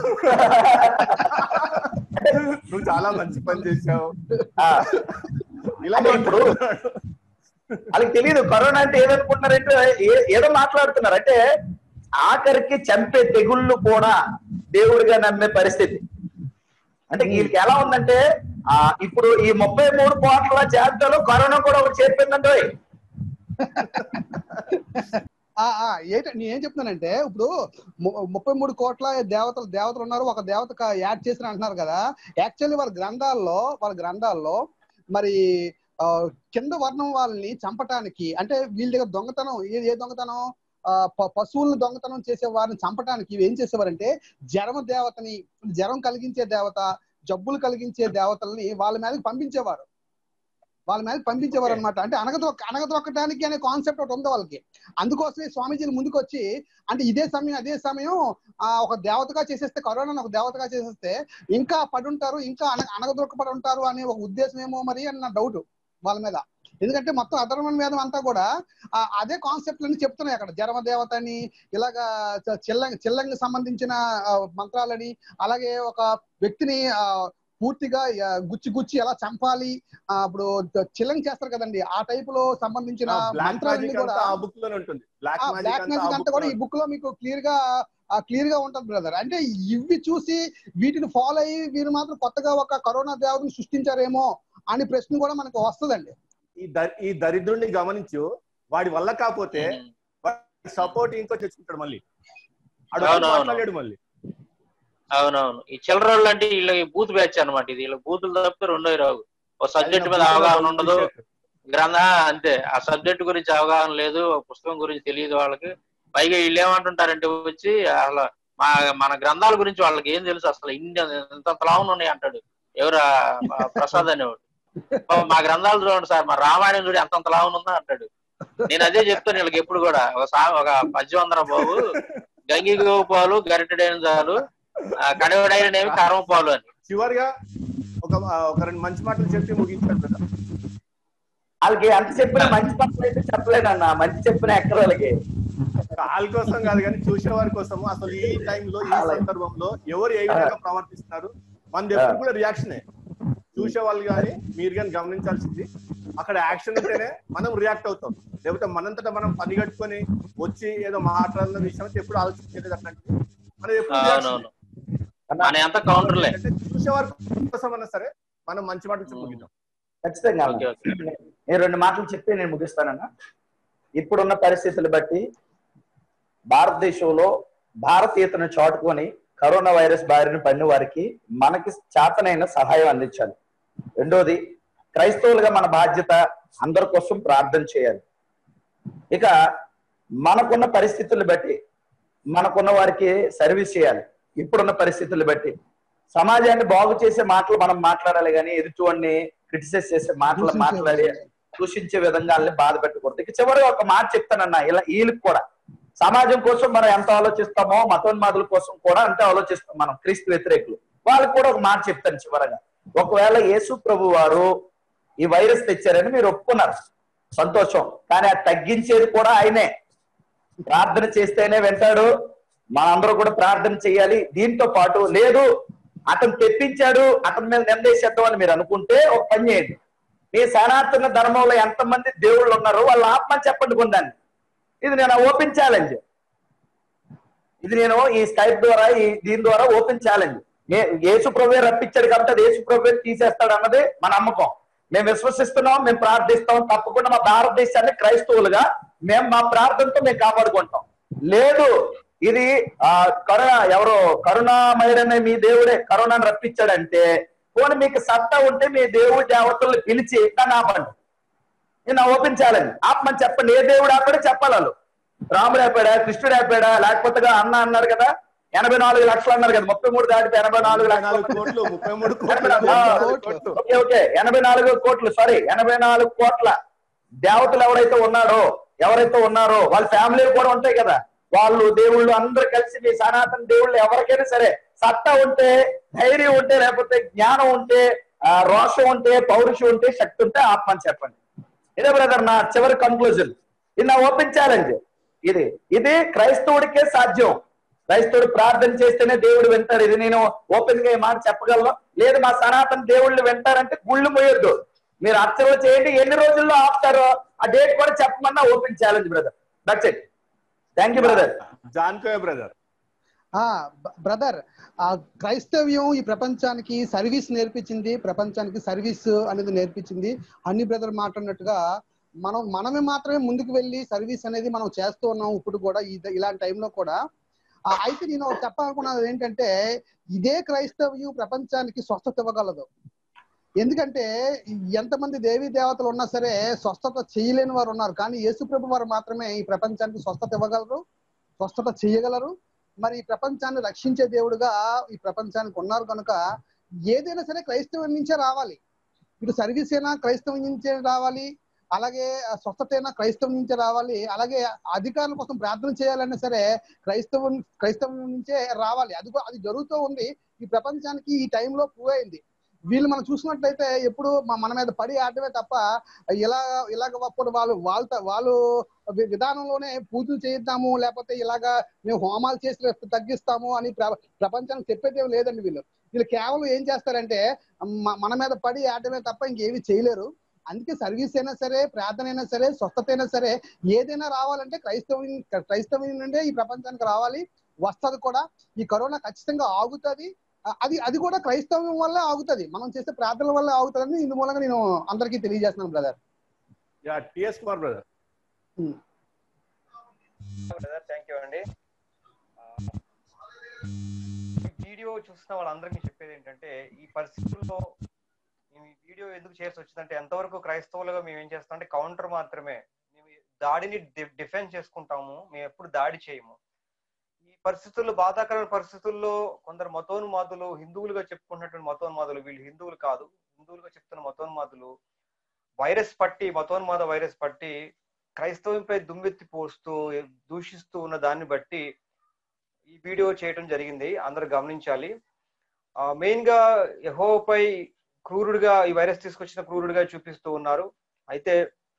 నువ్వు చాలా మంచి పని చేశావు ఆ, ఇలా అంటే ఇప్పుడు- మాట్లాడుతున్నాడు. వాళ్ళకి తెలియదు కరోనా అంటే ఏమనుకుంటున్నారంటే ఏ- ఏదో మాట్లాడుతున్నారు అంటే ఆఖరికి చంపే తెగుళ్ళు కూడా దేవుడిగా నమ్మే పరిస్థితి అంటే వీళ్ళకి ఎలా ఉందంటే ఆ ఇప్పుడు ఈ ముప్పై మూడు కోట్ల జాబితాలో కరోనా కూడా ఒకటి చేరిపోయిందండి ఆ, ఆ, ఏంట నేను ఏం చెప్తున్నానంటే ఇప్పుడు ము- ముప్పై మూడు కోట్ల దేవతలు దేవతలు ఉన్నారు ఒక దేవత యాడ్ చేసిన అంటున్నారు కదా యాక్చువల్లీ వాళ్ళ గ్రంథాల్లో వాళ్ళ గ్రంథాల్లో మరి ఆ, కింద వర్ణం వాళ్ళని చంపటానికి అంటే వీళ్ళ దగ్గర దొంగతనం ఏ ఏ దొంగతనం ఆ, ప- పశువులను దొంగతనం చేసే వారిని చంపటానికి ఏం చేసేవారంటే జ్వరం దేవతని జ్వరం కలిగించే దేవత జబ్బులు కలిగించే దేవతల్ని వాళ్ళ మీదకి పంపించేవారు వాళ్ళ మీదకి పంపించేవారు అనమాట అంటే అనగదొక్క అనగదొక్కడానికి అనే కాన్సెప్ట్ ఒకటి ఉంది వాళ్ళకి అందుకోసమే స్వామీజీలు ముందుకు వచ్చి అంటే ఇదే సమయం అదే సమయం ఆ ఒక దేవతగా చేసేస్తే కరోనాను ఒక దేవతగా చేసేస్తే ఇంకా పడుంటారు ఇంకా అన అనగదొరకపడి ఉంటారు అనే ఒక ఉద్దేశం ఏమో మరి అని నా డౌట్ వాళ్ళ మీద ఎందుకంటే మొత్తం అధర్మం మీద అంతా కూడా ఆ అదే కాన్సెప్ట్ అని చెప్తున్నాయి అక్కడ జరమ దేవత అని ఇలాగా చ- చిల్లంగి చిల్లంగి సంబంధించిన ఆ, మంత్రాలని అలాగే ఒక వ్యక్తిని ఆ పూర్తిగా ఆ, గుచ్చి గుచ్చి ఎలా చంపాలి ఆ, ఇప్పుడు చిల్లంగి చేస్తారు కదండి ఆ టైప్ లో సంబంధించిన బ్లాక్ మంత్రాలన్నీ మ్యాజిక్ కూడా అంతా ఆ బుక్ లోనే ఉంటుంది బ్లాక్ బ్లాక్ మ్యాజిక్ మ్యాజిక్ అంతా అంతా కూడా ఈ బుక్ లో మీకు క్లియర్ గా క్లియర్ గా ఉంటది బ్రదర్ అంటే ఇవి చూసి వీటిని ఫాలో అయ్యి వీరు మాత్రం కొత్తగా ఒక కరోనా దేవుడిని సృష్టించారేమో అని ప్రశ్న కూడా మనకు వస్తుందండి ఈ ద- ఈ దరిద్రుడిని గమనించు వాడి వల్ల కాకపోతే సపోర్ట్ ఇంకో తెచ్చుకుంటాడు మళ్ళీ ఆడు అవును, అవును. మాట్లాడాడు మళ్ళీ అవునవును ఈ చిల్లరోళ్ళు అంటే వీళ్ళకి బూత్ బ్యాచ్ అన్నమాట ఇది వీళ్ళకి బూతులు తప్పితే రెండో రావు ఓ సబ్జెక్ట్ మీద అవగాహన ఉండదు గ్రంథ అంతే ఆ సబ్జెక్ట్ గురించి అవగాహన లేదు ఒక పుస్తకం గురించి తెలియదు వాళ్ళకి పైగా వీళ్ళు ఏమంటుంటారంటే వచ్చి అసలు మా మన గ్రంథాల గురించి వాళ్ళకి ఏం తెలుసు అసలు ఇన్ని ఎంత లావున ఉన్నాయి అంటాడు ఎవరా ప్రసాద్ అనేవాడు "ఓ, మా గ్రంథాలు చూడండి సార్ మా రామాయణం చూడి అంతంత లావున ఉందా అంటాడు నేను అదే చెప్తాను వీళ్ళకి ఎప్పుడు కూడా ఒక సా ఒక పద్యవందర బాబు గంగి గోవు పాలు గరిటెడైన చాలు కడవడైనవి కర్మ పాలు అని చివరిగా ఒక ఒక రెండు మంచి మాటలు చెప్పి ముగించాడు కదా వాళ్ళకి ఎంత చెప్పినా మంచి పనులు అయితే చెప్పలేనన్నా మంచి చెప్పిన ఎక్కడ వాళ్ళకి వాళ్ళ కోసం కాదు కానీ చూసే వారి కోసం అసలు ఈ టైంలో ఈ సందర్భంలో ఎవరు ఏ విధంగా ప్రవర్తిస్తున్నారు మనది ఎప్పుడు కూడా రియాక్షనే చూసే వాళ్ళు కానీ మీరు కానీ గమనించాల్సింది అక్కడ యాక్షన్ ఉంటేనే మనం రియాక్ట్ అవుతాం లేకపోతే మనంతటా మనం పని కట్టుకొని వచ్చి ఏదో మాట్లాడిన విషయం అయితే ఎప్పుడు ఆలోచించేది అట్లాంటిది మనం ఎప్పుడు reaction. అవునవును మన ఎంత కౌంటర్లే అంటే చూసే వారి కోసం అన్నా సరే మనం మంచి మాటలు చెప్పి ముగిద్దాం ఖచ్చితంగా అన్న. ఓకే ఓకే నేను రెండు మాటలు చెప్పి నేను ముగిస్తానన్నా ఇప్పుడున్న పరిస్థితులు బట్టి భారతదేశంలో భారతీయతను చాటుకొని కరోనా వైరస్ బారిన పడిన వారికి మనకి చేతనైన సహాయం అందించాలి రెండోది క్రైస్తవులుగా మన బాధ్యత అందరి కోసం ప్రార్థన చేయాలి ఇక మనకున్న పరిస్థితులు బట్టి మనకున్న వారికి సర్వీస్ చేయాలి ఇప్పుడున్న పరిస్థితులు బట్టి సమాజాన్ని బాగు చేసే మాటలు మనం మాట్లాడాలి కానీ ఎదుటివాడిని క్రిటిసైజ్ చేసే మాటలు దూషించే మాట్లాడి దూషించే విధంగా వాళ్ళని బాధ పెట్టకూడదు ఇక చివరిగా ఒక మాట చెప్తానన్నా ఇలా వీళ్ళకి కూడా సమాజం కోసం మనం ఎంత ఆలోచిస్తామో మతోన్మాదుల కోసం కూడా అంతే ఆలోచిస్తాం మనం క్రీస్తు వ్యతిరేకులు వాళ్ళకి కూడా ఒక మాట చెప్తాను చివరగా ఒకవేళ యేసు ప్రభు వారు ఈ వైరస్ తెచ్చారని మీరు ఒప్పుకున్నారు సంతోషం కానీ అది తగ్గించేది కూడా ఆయనే ప్రార్థన చేస్తేనే వింటాడు మనందరూ కూడా ప్రార్థన చేయాలి దీంతో పాటు లేదు అతను తెప్పించాడు అతని మీద నిందేసేద్దాం అని మీరు అనుకుంటే ఒక పని చేయండి మీ సనాతన ధర్మంలో ఎంతమంది దేవుళ్ళు ఉన్నారో వాళ్ళ ఆత్మ చెప్పండి కొందాన్ని ఇది నేను ఓపెన్ ఛాలెంజ్ ఇది నేను ఈ స్కైప్ ద్వారా ఈ దీని ద్వారా ఓపెన్ ఛాలెంజ్ యేసు ప్రభు రప్పించాడు కాబట్టి అది యేసు ప్రభు తీసేస్తాడు అన్నది మన నమ్మకం మేము విశ్వసిస్తున్నాం మేము ప్రార్థిస్తాం తప్పకుండా మా భారతదేశాన్ని క్రైస్తవులుగా మేము మా ప్రార్థనతో మేము కాపాడుకుంటాం లేదు ఇది ఆ కరుణ ఎవరో కరుణామయుడనే మీ దేవుడే కరోనాను రప్పించాడంటే పోనీ మీకు సత్తా ఉంటే మీ దేవుడి దేవతల్ని పిలిచి దాన్ని ఆపండి నేను ఓపెన్ ఛాలెంజ్ ఆపమని చెప్పండి ఏ దేవుడు ఆపాడో చెప్పాలి వాళ్ళు రాముడు ఆపాడా కృష్ణుడు ఆపాడా లేకపోతే అన్న అన్నారు కదా ఎనభై నాలుగు లక్షలు అన్నారు కదా ముప్పై మూడు దాటితే ఎనభై నాలుగు ముప్పై నాలుగు లక్షలు కోట్లు ముప్పై మూడు ఎనభై కోట్లు నాలుగు కోట్లు ఓకే ఓకే ఎనభై నాలుగు కోట్లు సారీ ఎనభై నాలుగు కోట్ల దేవతలు ఎవరైతే ఉన్నారో ఎవరైతే ఉన్నారో వాళ్ళ ఫ్యామిలీలు కూడా ఉంటాయి కదా వాళ్ళు దేవుళ్ళు అందరు కలిసి మీ సనాతన దేవుళ్ళు ఎవరికైనా సరే సత్తా ఉంటే ధైర్యం ఉంటే లేకపోతే జ్ఞానం ఉంటే ఆ, రోషం ఉంటే పౌరుషం ఉంటే శక్తి ఉంటే ఆత్మ అని చెప్పండి ఇదే బ్రదర్ నా చివరి కంక్లూజన్ ఇది నా ఓపెన్ ఛాలెంజ్ ఇది ఇది క్రైస్తవుడికే సాధ్యం క్రైస్తవుడు ప్రార్థన చేస్తేనే దేవుడు వింటాడు ఇది నేను ఓపెన్ గా ఈ మాట చెప్పగలను లేదు మా సనాతన దేవుళ్ళు వింటారంటే గుళ్ళు మోయొద్దు మీరు అర్చనలు చేయండి ఎన్ని రోజుల్లో ఆపుతారో ఆ డేట్ కూడా చెప్పమన్నా open challenge brother that's it thank you brother జాన్కోయ బ్రదర్ ఆ బ్రదర్ ఆ క్రైస్తవ్యం ఈ ప్రపంచానికి సర్వీస్ నేర్పించింది ప్రపంచానికి సర్వీస్ అనేది నేర్పించింది అన్ని బ్రదర్ మాట్లాడినట్టుగా మనం మనమే మాత్రమే ముందుకు వెళ్ళి సర్వీస్ అనేది మనం చేస్తూ ఉన్నాం ఇప్పుడు కూడా ఈ- ఇలాంటి టైంలో కూడా ఆ, అయితే నేను ఒకటి చెప్పాలనుకున్నది ఏంటంటే ఇదే క్రైస్తవ్యం ప్రపంచానికి స్వస్థత ఇవ్వగలదు ఎందుకంటే ఎంతమంది దేవీ దేవతలు ఉన్నా సరే స్వస్థత చేయలేని వారు ఉన్నారు కానీ యేసుప్రభు వారు మాత్రమే ఈ ప్రపంచానికి స్వస్థత ఇవ్వగలరు స్వస్థత చేయగలరు మరి ఈ ప్రపంచాన్ని రక్షించే దేవుడుగా ఈ ప్రపంచానికి ఉన్నారు కనుక ఏదైనా సరే క్రైస్తవం నుంచే రావాలి ఇటు సర్వీస్ అయినా క్రైస్తవం నుంచే రావాలి అలాగే ఆ స్వస్థత అయినా క్రైస్తవం నుంచే రావాలి అలాగే అధికారుల కోసం ప్రార్థన చేయాలన్నా సరే క్రైస్తవం క్రైస్తవం నుంచే రావాలి అది కూడా- అది జరుగుతూ ఉంది ఈ ప్రపంచానికి ఈ టైంలో ప్రూవ్ అయింది వీళ్ళు మనం చూసినట్లయితే ఎప్పుడు మ- మన మీద పడి ఆడమే తప్ప ఇలా ఇలాగ అప్పుడు వాళ్ళు వాళ్ళ వాళ్ళు వి- విధానంలోనే పూజలు చేయిద్దాము లేకపోతే ఇలాగా మేము హోమాలు చేసి తగ్గిస్తాము అని ప్ర- ప్రపంచానికి చెప్పేది ఏం లేదండి వీళ్ళు వీళ్ళు కేవలం ఏం చేస్తారంటే మ- మన మీద పడి ఆడమే తప్ప ఇంకేమి చేయలేరు అందుకే సర్వీస్ అయినా సరే ప్రార్థన అయినా సరే స్వస్థత అయినా సరే ఏదైనా రావాలంటే క్రైస్తవం క్రైస్తవం నుండే ఈ ప్రపంచానికి రావాలి వస్తుంది కూడా ఈ కరోనా ఖచ్చితంగా ఆగుతుంది ఆ, అది అది కూడా క్రైస్తవం వల్లే ఆగుతుంది మనం చేసే ప్రార్థనల వల్లే ఆగుతుందని ఇందు మూలంగా నేను అందరికీ తెలియజేస్తున్నాను brother yeah T S Kumar brother brother thank you అండి ఆ, ఈ వీడియో చూస్తున్న వాళ్ళందరికీ చెప్పేది ఏంటంటే ఈ పరిస్థితుల్లో మేము ఈ వీడియో ఎందుకు చేయాల్సి వచ్చిందంటే ఎంతవరకు క్రైస్తవులుగా మేము ఏం చేస్తామంటే కౌంటర్ మాత్రమే మేము దాడిని డిఫెన్స్ చేసుకుంటాము మేము ఎప్పుడు దాడి చేయము ఈ పరిస్థితుల్లో బాధాకరమైన పరిస్థితుల్లో కొందరు మతోన్మాదులు హిందువులుగా చెప్పుకున్నటువంటి మతోన్మాదులు వీళ్ళు హిందువులు కాదు హిందువులుగా చెప్తున్న మతోన్మాదులు వైరస్ పట్టి మతోన్మాద వైరస్ పట్టి క్రైస్తవంపై దుమ్మెత్తి పోస్తూ దూషిస్తూ ఉన్న దాన్ని బట్టి ఈ వీడియో చేయడం జరిగింది అందరూ గమనించాలి మెయిన్ గా యహోపై క్రూరుడిగా ఈ వైరస్ తీసుకొచ్చిన క్రూరుడిగా చూపిస్తూ ఉన్నారు అయితే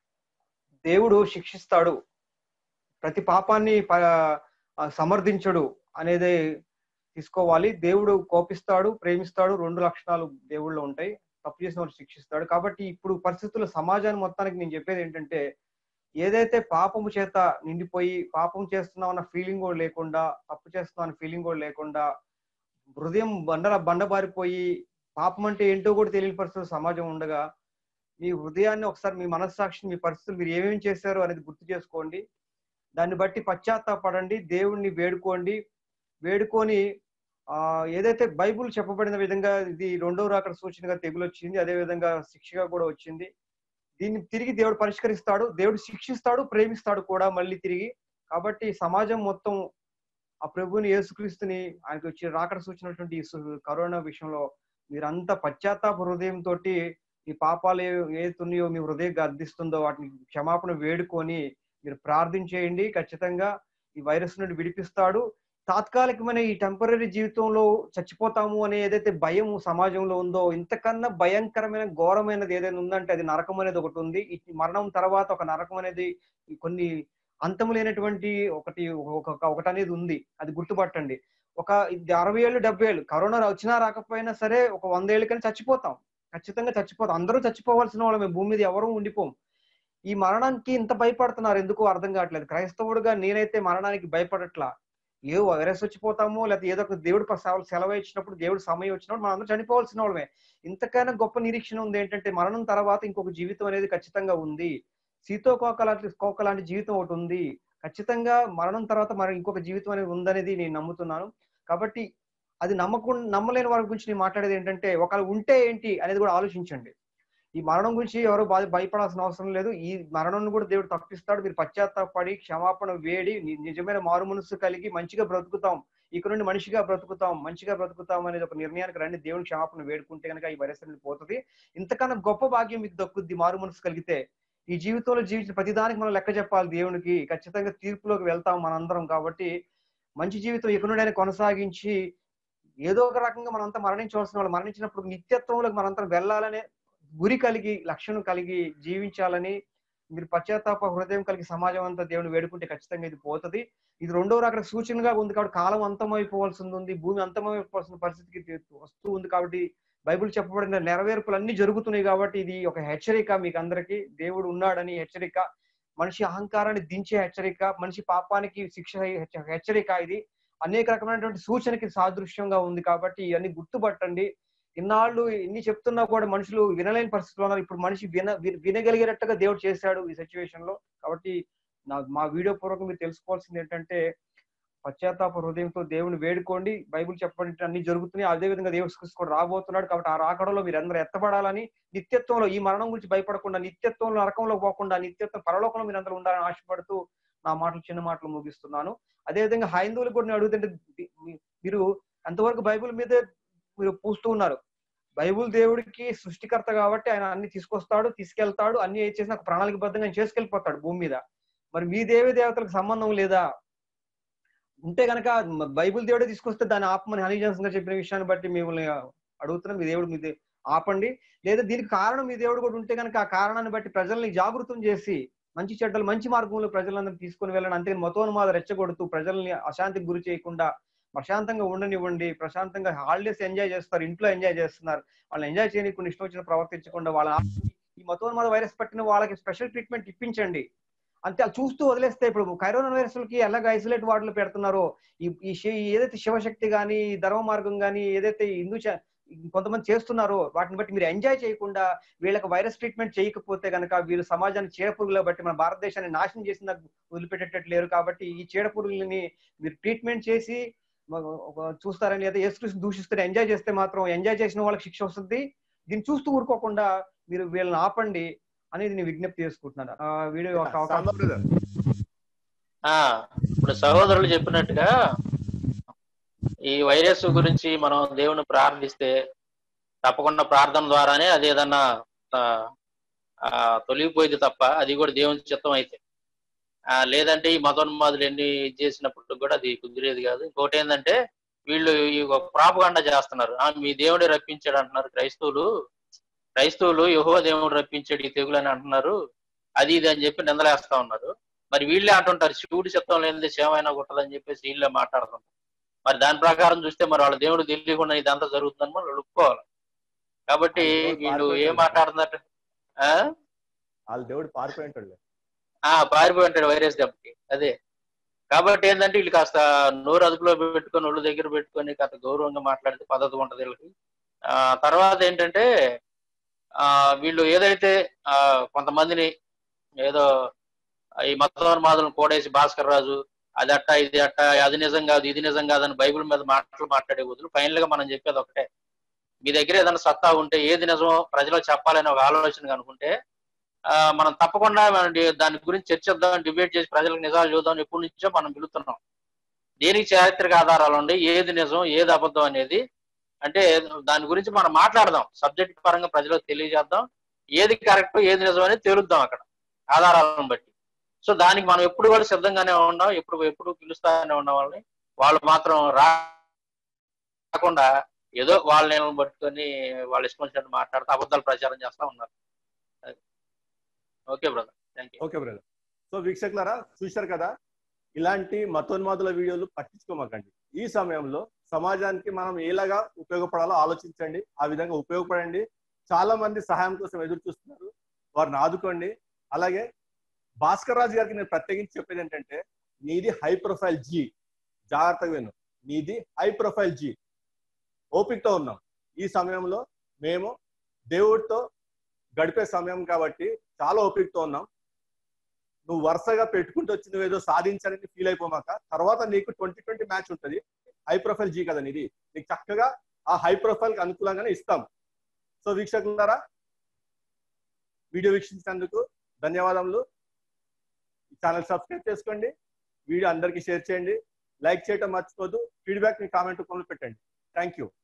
దేవుడు శిక్షిస్తాడు ప్రతి పాపాన్ని ప- ఆ, సమర్థించడు అనేది తీసుకోవాలి దేవుడు కోపిస్తాడు ప్రేమిస్తాడు రెండు లక్షణాలు దేవుళ్ళలో ఉంటాయి తప్పు చేసిన వాడు శిక్షిస్తాడు కాబట్టి ఇప్పుడు పరిస్థితుల్లో సమాజాన్ని మొత్తానికి నేను చెప్పేది ఏంటంటే ఏదైతే పాపము చేత నిండిపోయి పాపం చేస్తున్నాం అన్న ఫీలింగ్ కూడా లేకుండా తప్పు చేస్తున్నాం అన్న ఫీలింగ్ కూడా లేకుండా హృదయం బండ బండబారిపోయి పాపం అంటే ఏంటో కూడా తెలియని పరిస్థితులు సమాజం ఉండగా మీ హృదయాన్ని ఒకసారి మీ మనస్సాక్షిని మీ పరిస్థితులు మీరు ఏమేమి చేశారు అనేది గుర్తు చేసుకోండి దాన్ని బట్టి పశ్చాత్తాపడండి దేవుణ్ణి వేడుకోండి వేడుకొని ఆ ఏదైతే బైబుల్ చెప్పబడిన విధంగా ఇది రెండో రాకడ సూచనగా తెగులు వచ్చింది అదే విధంగా శిక్షగా కూడా వచ్చింది దీన్ని తిరిగి దేవుడు పరిష్కరిస్తాడు దేవుడు శిక్షిస్తాడు ప్రేమిస్తాడు కూడా మళ్ళీ తిరిగి కాబట్టి సమాజం మొత్తం ఆ ప్రభుని యేసుక్రీస్తుని ఆయనకి వచ్చి రాకడ సూచినటువంటి ఈ సు- కరోనా విషయంలో మీరంతా పశ్చాత్తాప హృదయంతో ఈ పాపాలు ఏ- ఏతున్నాయో మీ హృదయం గర్దిస్తుందో వాటిని క్షమాపణ వేడుకొని మీరు ప్రార్థించేయండి ఖచ్చితంగా ఈ వైరస్ నుండి విడిపిస్తాడు తాత్కాలికమైన ఈ టెంపరీ జీవితంలో చచ్చిపోతాము అనే ఏదైతే భయం సమాజంలో ఉందో ఇంతకన్నా భయంకరమైన ఘోరమైనది ఏదైనా ఉందంటే అది నరకం అనేది ఒకటి ఉంది ఈ మరణం తర్వాత ఒక నరకం అనేది కొన్ని అంతం లేనటువంటి ఒకటి ఒక ఒకటి అనేది ఉంది అది గుర్తుపట్టండి ఒక ఇది అరవై ఏళ్ళు డెబ్బై ఏళ్ళు కరోనా వచ్చినా రాకపోయినా సరే ఒక వంద ఏళ్ళు కానీ చచ్చిపోతాం ఖచ్చితంగా చచ్చిపోతాం అందరూ చచ్చిపోవాల్సిన వాళ్ళమే భూమి మీద ఎవరూ ఉండిపోం ఈ మరణానికి ఇంత భయపడుతున్నారు ఎందుకో అర్థం కావట్లేదు క్రైస్తవుడుగా నేనైతే మరణానికి భయపడట్లా ఏ వైరస్ వచ్చిపోతామో లేకపోతే ఏదో ఒక దేవుడు ప- సెలవు సెలవు ఇచ్చినప్పుడు దేవుడు సమయం వచ్చినప్పుడు మనం అందరూ చనిపోవాల్సిన వాళ్ళమే ఇంతకైనా గొప్ప నిరీక్షణ ఉంది ఏంటంటే మరణం తర్వాత ఇంకొక జీవితం అనేది ఖచ్చితంగా ఉంది సీతోకోక లాంటి కోక లాంటి జీవితం ఒకటి ఉంది ఖచ్చితంగా మరణం తర్వాత మరి ఇంకొక జీవితం అనేది ఉందనేది నేను నమ్ముతున్నాను కాబట్టి అది నమ్మకు నమ్మలేని వారి గురించి నేను మాట్లాడేది ఏంటంటే ఒకవేళ ఉంటే ఏంటి అనేది కూడా ఆలోచించండి ఈ మరణం గురించి ఎవరు బాధ భయపడాల్సిన అవసరం లేదు ఈ మరణం కూడా దేవుడు తప్పిస్తాడు మీరు పశ్చాత్తాపడి క్షమాపణ వేడి ని- నిజమైన మారు మనసు కలిగి మంచిగా బ్రతుకుతాం ఇక నుండి మనిషిగా బ్రతుకుతాం మంచిగా బ్రతుకుతాం అనేది ఒక నిర్ణయానికి రండి దేవుని క్షమాపణ వేడుకుంటే కనుక ఈ వైరస్ అనేది పోతుంది ఇంతకన్నా గొప్ప భాగ్యం మీకు దక్కుద్ది మారు మనసు కలిగితే ఈ జీవితంలో జీవించిన ప్రతిదానికి మనం లెక్క చెప్పాలి దేవునికి ఖచ్చితంగా తీర్పులోకి వెళ్తాం మనందరం కాబట్టి మంచి జీవితం ఇక నుండి ఆయన కొనసాగించి ఏదో ఒక రకంగా మనంతా మరణించవలసిన వాళ్ళు మరణించినప్పుడు నిత్యత్వంలోకి మనంతా వెళ్ళాలనే గురి కలిగి లక్ష్యం కలిగి జీవించాలని మీరు పశ్చాత్తాప హృదయం కలిగి సమాజం అంతా దేవుని వేడుకుంటే ఖచ్చితంగా ఇది పోతది ఇది రెండో రకం సూచనగా ఉంది కాబట్టి కాలం అంతమైపోవాల్సి ఉంది భూమి అంతమైపోవాల్సిన పరిస్థితికి తీ- వస్తూ ఉంది కాబట్టి బైబిల్ చెప్పబడిన నెరవేర్పులు అన్ని జరుగుతున్నాయి కాబట్టి ఇది ఒక హెచ్చరిక మీకు అందరికీ దేవుడు ఉన్నాడని హెచ్చరిక మనిషి అహంకారాన్ని దించే హెచ్చరిక మనిషి పాపానికి శిక్ష హెచ్చ- హెచ్చరిక ఇది అనేక రకమైనటువంటి సూచనకి సాదృశ్యంగా ఉంది కాబట్టి ఇవన్నీ గుర్తుపట్టండి ఇన్నాళ్ళు ఇన్ని చెప్తున్నా కూడా మనుషులు వినలేని పరిస్థితిలో ఉన్నారు ఇప్పుడు మనిషి విన వి- వినగలిగేటట్టుగా దేవుడు చేశాడు ఈ సిచ్యువేషన్ లో కాబట్టి నా మా వీడియో పూర్వకం మీరు తెలుసుకోవాల్సింది ఏంటంటే పశ్చాత్తాప హృదయంతో దేవుని వేడుకోండి బైబిల్ చెప్పండి అన్ని జరుగుతున్నాయి అదే విధంగా దేవుడు క్రీస్తు కూడా రాబోతున్నాడు కాబట్టి ఆ రాకడలో మీరు అందరూ ఎత్తబడాలని నిత్యత్వంలో ఈ మరణం గురించి భయపడకుండా నిత్యత్వంలో నరకంలో పోకుండా నిత్యత్వం పరలోకంలో మీరు అందరూ ఉండాలని ఆశపడుతూ నా మాటలు చిన్న మాటలు ముగిస్తున్నాను అదే విధంగా హైందువులు కూడా నేను అడుగుతుంటే మీ- మీ- మీరు అంతవరకు బైబిల్ మీదే మీరు పూస్తూ ఉన్నారు బైబుల్ దేవుడికి సృష్టికర్త కాబట్టి ఆయన అన్ని తీసుకొస్తాడు తీసుకెళ్తాడు అన్ని ఏం చేసినా ఒక ప్రణాళికబద్ధంగా ఆయన చేసుకెళ్ళిపోతాడు భూమి మీద మరి మీ దేవి దేవతలకు సంబంధం లేదా ఉంటే గనక మ- బైబిల్ దేవుడే తీసుకొస్తే దాన్ని ఆపమని హనీ జాన్సన్ గారు చెప్పిన విషయాన్ని బట్టి మిమ్మల్ని అడుగుతున్నాం మీ దేవుడు మీ దే- ఆపండి లేదా దీనికి కారణం మీ దేవుడు కూడా ఉంటే కనుక ఆ కారణాన్ని బట్టి ప్రజల్ని జాగృతం చేసి మంచి చెడ్డలు మంచి మార్గంలో ప్రజలందరూ తీసుకొని వెళ్ళండి అంతే మతోన్మాద రెచ్చగొడుతూ ప్రజల్ని అశాంతికి గురి చేయకుండా ప్రశాంతంగా ఉండనివ్వండి ప్రశాంతంగా హాలిడేస్ ఎంజాయ్ చేస్తారు ఇంట్లో ఎంజాయ్ చేస్తున్నారు వాళ్ళని ఎంజాయ్ చేయకుండా ఇష్టం వచ్చిన ప్రవర్తించకుండా వాళ్ళ ఈ మతోన్మాద వైరస్ పట్టిన వాళ్ళకి స్పెషల్ ట్రీట్మెంట్ ఇప్పించండి అంతే అది చూస్తూ వదిలేస్తే ఇప్పుడు కరోనా వైరస్లకి ఎలాగ ఐసోలేట్ వార్డులు పెడుతున్నారో ఈ ఈ శి- ఏదైతే శివశక్తి కానీ ధర్మ మార్గం కానీ ఏదైతే హిందూ చ- కొంతమంది చేస్తున్నారో వాటిని బట్టి మీరు ఎంజాయ్ చేయకుండా వీళ్ళకి వైరస్ ట్రీట్మెంట్ చేయకపోతే కనుక వీళ్ళు సమాజాన్ని చీడపురుగులో బట్టి మన భారతదేశాన్ని నాశనం చేసిన వదిలిపెట్టేటట్టు లేరు కాబట్టి ఈ చీడపురుగులని మీరు ట్రీట్మెంట్ చేసి మ- ఒక చూస్తారని లేదా యేసుక్రీస్తు దూషిస్తే ఎంజాయ్ చేస్తే మాత్రం ఎంజాయ్ చేసిన వాళ్ళకి శిక్ష వస్తుంది దీన్ని చూస్తూ ఊరుకోకుండా మీరు వీళ్ళని ఆపండి అనేది నేను విజ్ఞప్తి చేసుకుంటున్నాను ఆ వీడియో ఒక అవకాశం సాంబా బ్రదర్ ఆ ఇప్పుడు సహోదరులు చెప్పినట్టుగా ఈ వైరస్ గురించి మనం దేవుని ప్రార్థిస్తే తప్పకుండా ప్రార్థన ద్వారానే అది ఏదన్నా ఆ, ఆ, తొలగిపోయింది తప్ప అది కూడా దేవుని చిత్తం అయితే ఆ, లేదంటే ఈ మతోన్మాదులు ఎన్ని ఇది చేసినప్పుడు కూడా అది కుదిరేది కాదు ఇంకోటి ఏంటంటే వీళ్ళు ఈ ప్రాపగాండ చేస్తున్నారు ఆ, మీ దేవుడే రప్పించాడు అంటున్నారు క్రైస్తవులు క్రైస్తవులు యహో దేవుడు రప్పించాడు ఈ తెగులు అని అంటున్నారు అది ఇది అని చెప్పి నిందలేస్తా ఉన్నారు మరి వీళ్ళే అంటుంటారు శివుడి చిత్తం లేనిది క్షేమైనా కుట్టదని చెప్పేసి వీళ్ళే మాట్లాడుతుంటారు మరి దాని ప్రకారం చూస్తే మరి వాళ్ళ దేవుడు తెలియకుండా ఇదంతా జరుగుతుందని మనం ఒప్పుకోవాలి కాబట్టి వీళ్ళు ఏం మాట్లాడుతున్నారు ఆ? వాళ్ళ దేవుడు పారిపోయి ఉంటాడు ఆ పారిపోయి ఉంటాడు వైరస్ దెబ్బకి అదే కాబట్టి ఏంటంటే వీళ్ళు కాస్త నోరు అదుపులో పెట్టుకొని ఒళ్ళు దగ్గర పెట్టుకొని కాస్త గౌరవంగా మాట్లాడితే పద్ధతి ఉంటది వీళ్ళకి ఆ తర్వాత ఏంటంటే ఆ వీళ్ళు ఏదైతే ఆ కొంతమందిని ఏదో ఈ మతోన్మాదులను కోడేసి భాస్కర్ రాజు అది అట్ట ఇది అట్ట అది నిజం కాదు ఇది నిజం కాదు అని బైబిల్ మీద మాటలు మాట్లాడే బదులు ఫైనల్ గా మనం చెప్పేది ఒకటే మీ దగ్గర ఏదైనా సత్తా ఉంటే ఏది నిజమో ప్రజలకు చెప్పాలని ఒక ఆలోచన అనుకుంటే ఆ, మనం తప్పకుండా మనం డి- దాని గురించి చర్చిద్దాం డిబేట్ చేసి ప్రజలకు నిజాలు చూద్దాం ఎప్పటి నుంచో మనం పిలుస్తున్నాం దేనికి చారిత్రక ఆధారాలు ఉండి ఏది నిజం ఏది అబద్ధం అనేది అంటే దాని గురించి మనం మాట్లాడదాం సబ్జెక్ట్ పరంగా ప్రజలకు తెలియజేద్దాం ఏది కరెక్ట్ ఏది నిజం అనేది తేలుద్దాం అక్కడ ఆధారాలను బట్టి సో దానికి మనం ఎప్పుడు కూడా సిద్ధంగానే ఉన్నాం ఎప్పుడు ఎప్పుడు పిలుస్తానే ఉన్న వాళ్ళని వాళ్ళు మాత్రం రాకుండా ఏదో వాళ్ళ నేను పట్టుకొని వాళ్ళు ఇష్టం వచ్చినట్టు మాట్లాడుతూ అబద్ధాలు ప్రచారం చేస్తా ఉన్నారు okay brother thank you okay brother so వీక్షకులారా చూశారు కదా ఇలాంటి మతోన్మాదుల వీడియోలు పట్టించుకోమాకండి ఈ సమయంలో సమాజానికి మనం ఎలాగా ఉపయోగపడాలో ఆలోచించండి ఆ విధంగా ఉపయోగపడండి చాలా మంది సహాయం కోసం ఎదురు చూస్తున్నారు వారిని ఆదుకోండి అలాగే భాస్కర్ రాజు గారికి నేను ప్రత్యేకించి చెప్పేది ఏంటంటే నీది హై ప్రొఫైల్ జీ జాగ్రత్తగా విను నీది హై ప్రొఫైల్ జీ ఓపికతో ఉన్నాం ఈ సమయంలో మేము దేవుడితో గడిపే సమయం కాబట్టి చాలా ఓపికతో ఉన్నాం నువ్వు వరుసగా పెట్టుకుంటూ వచ్చి నువ్వు ఏదో సాధించాలని ఫీల్ అయిపోమాక తర్వాత నీకు ట్వంటీ ట్వంటీ మ్యాచ్ ఉంటుంది హై ప్రొఫైల్ జీ కదా నీది నీకు చక్కగా ఆ హై ప్రొఫైల్ కి అనుకూలంగానే ఇస్తాం సో వీక్షకులారా వీడియో వీక్షించినందుకు ధన్యవాదములు ఛానల్ సబ్స్క్రైబ్ చేసుకోండి వీడియో అందరికీ షేర్ చేయండి లైక్ చేయడం మర్చిపోదు ఫీడ్బ్యాక్ మీ కామెంట్ రూపంలో పెట్టండి థ్యాంక్ యూ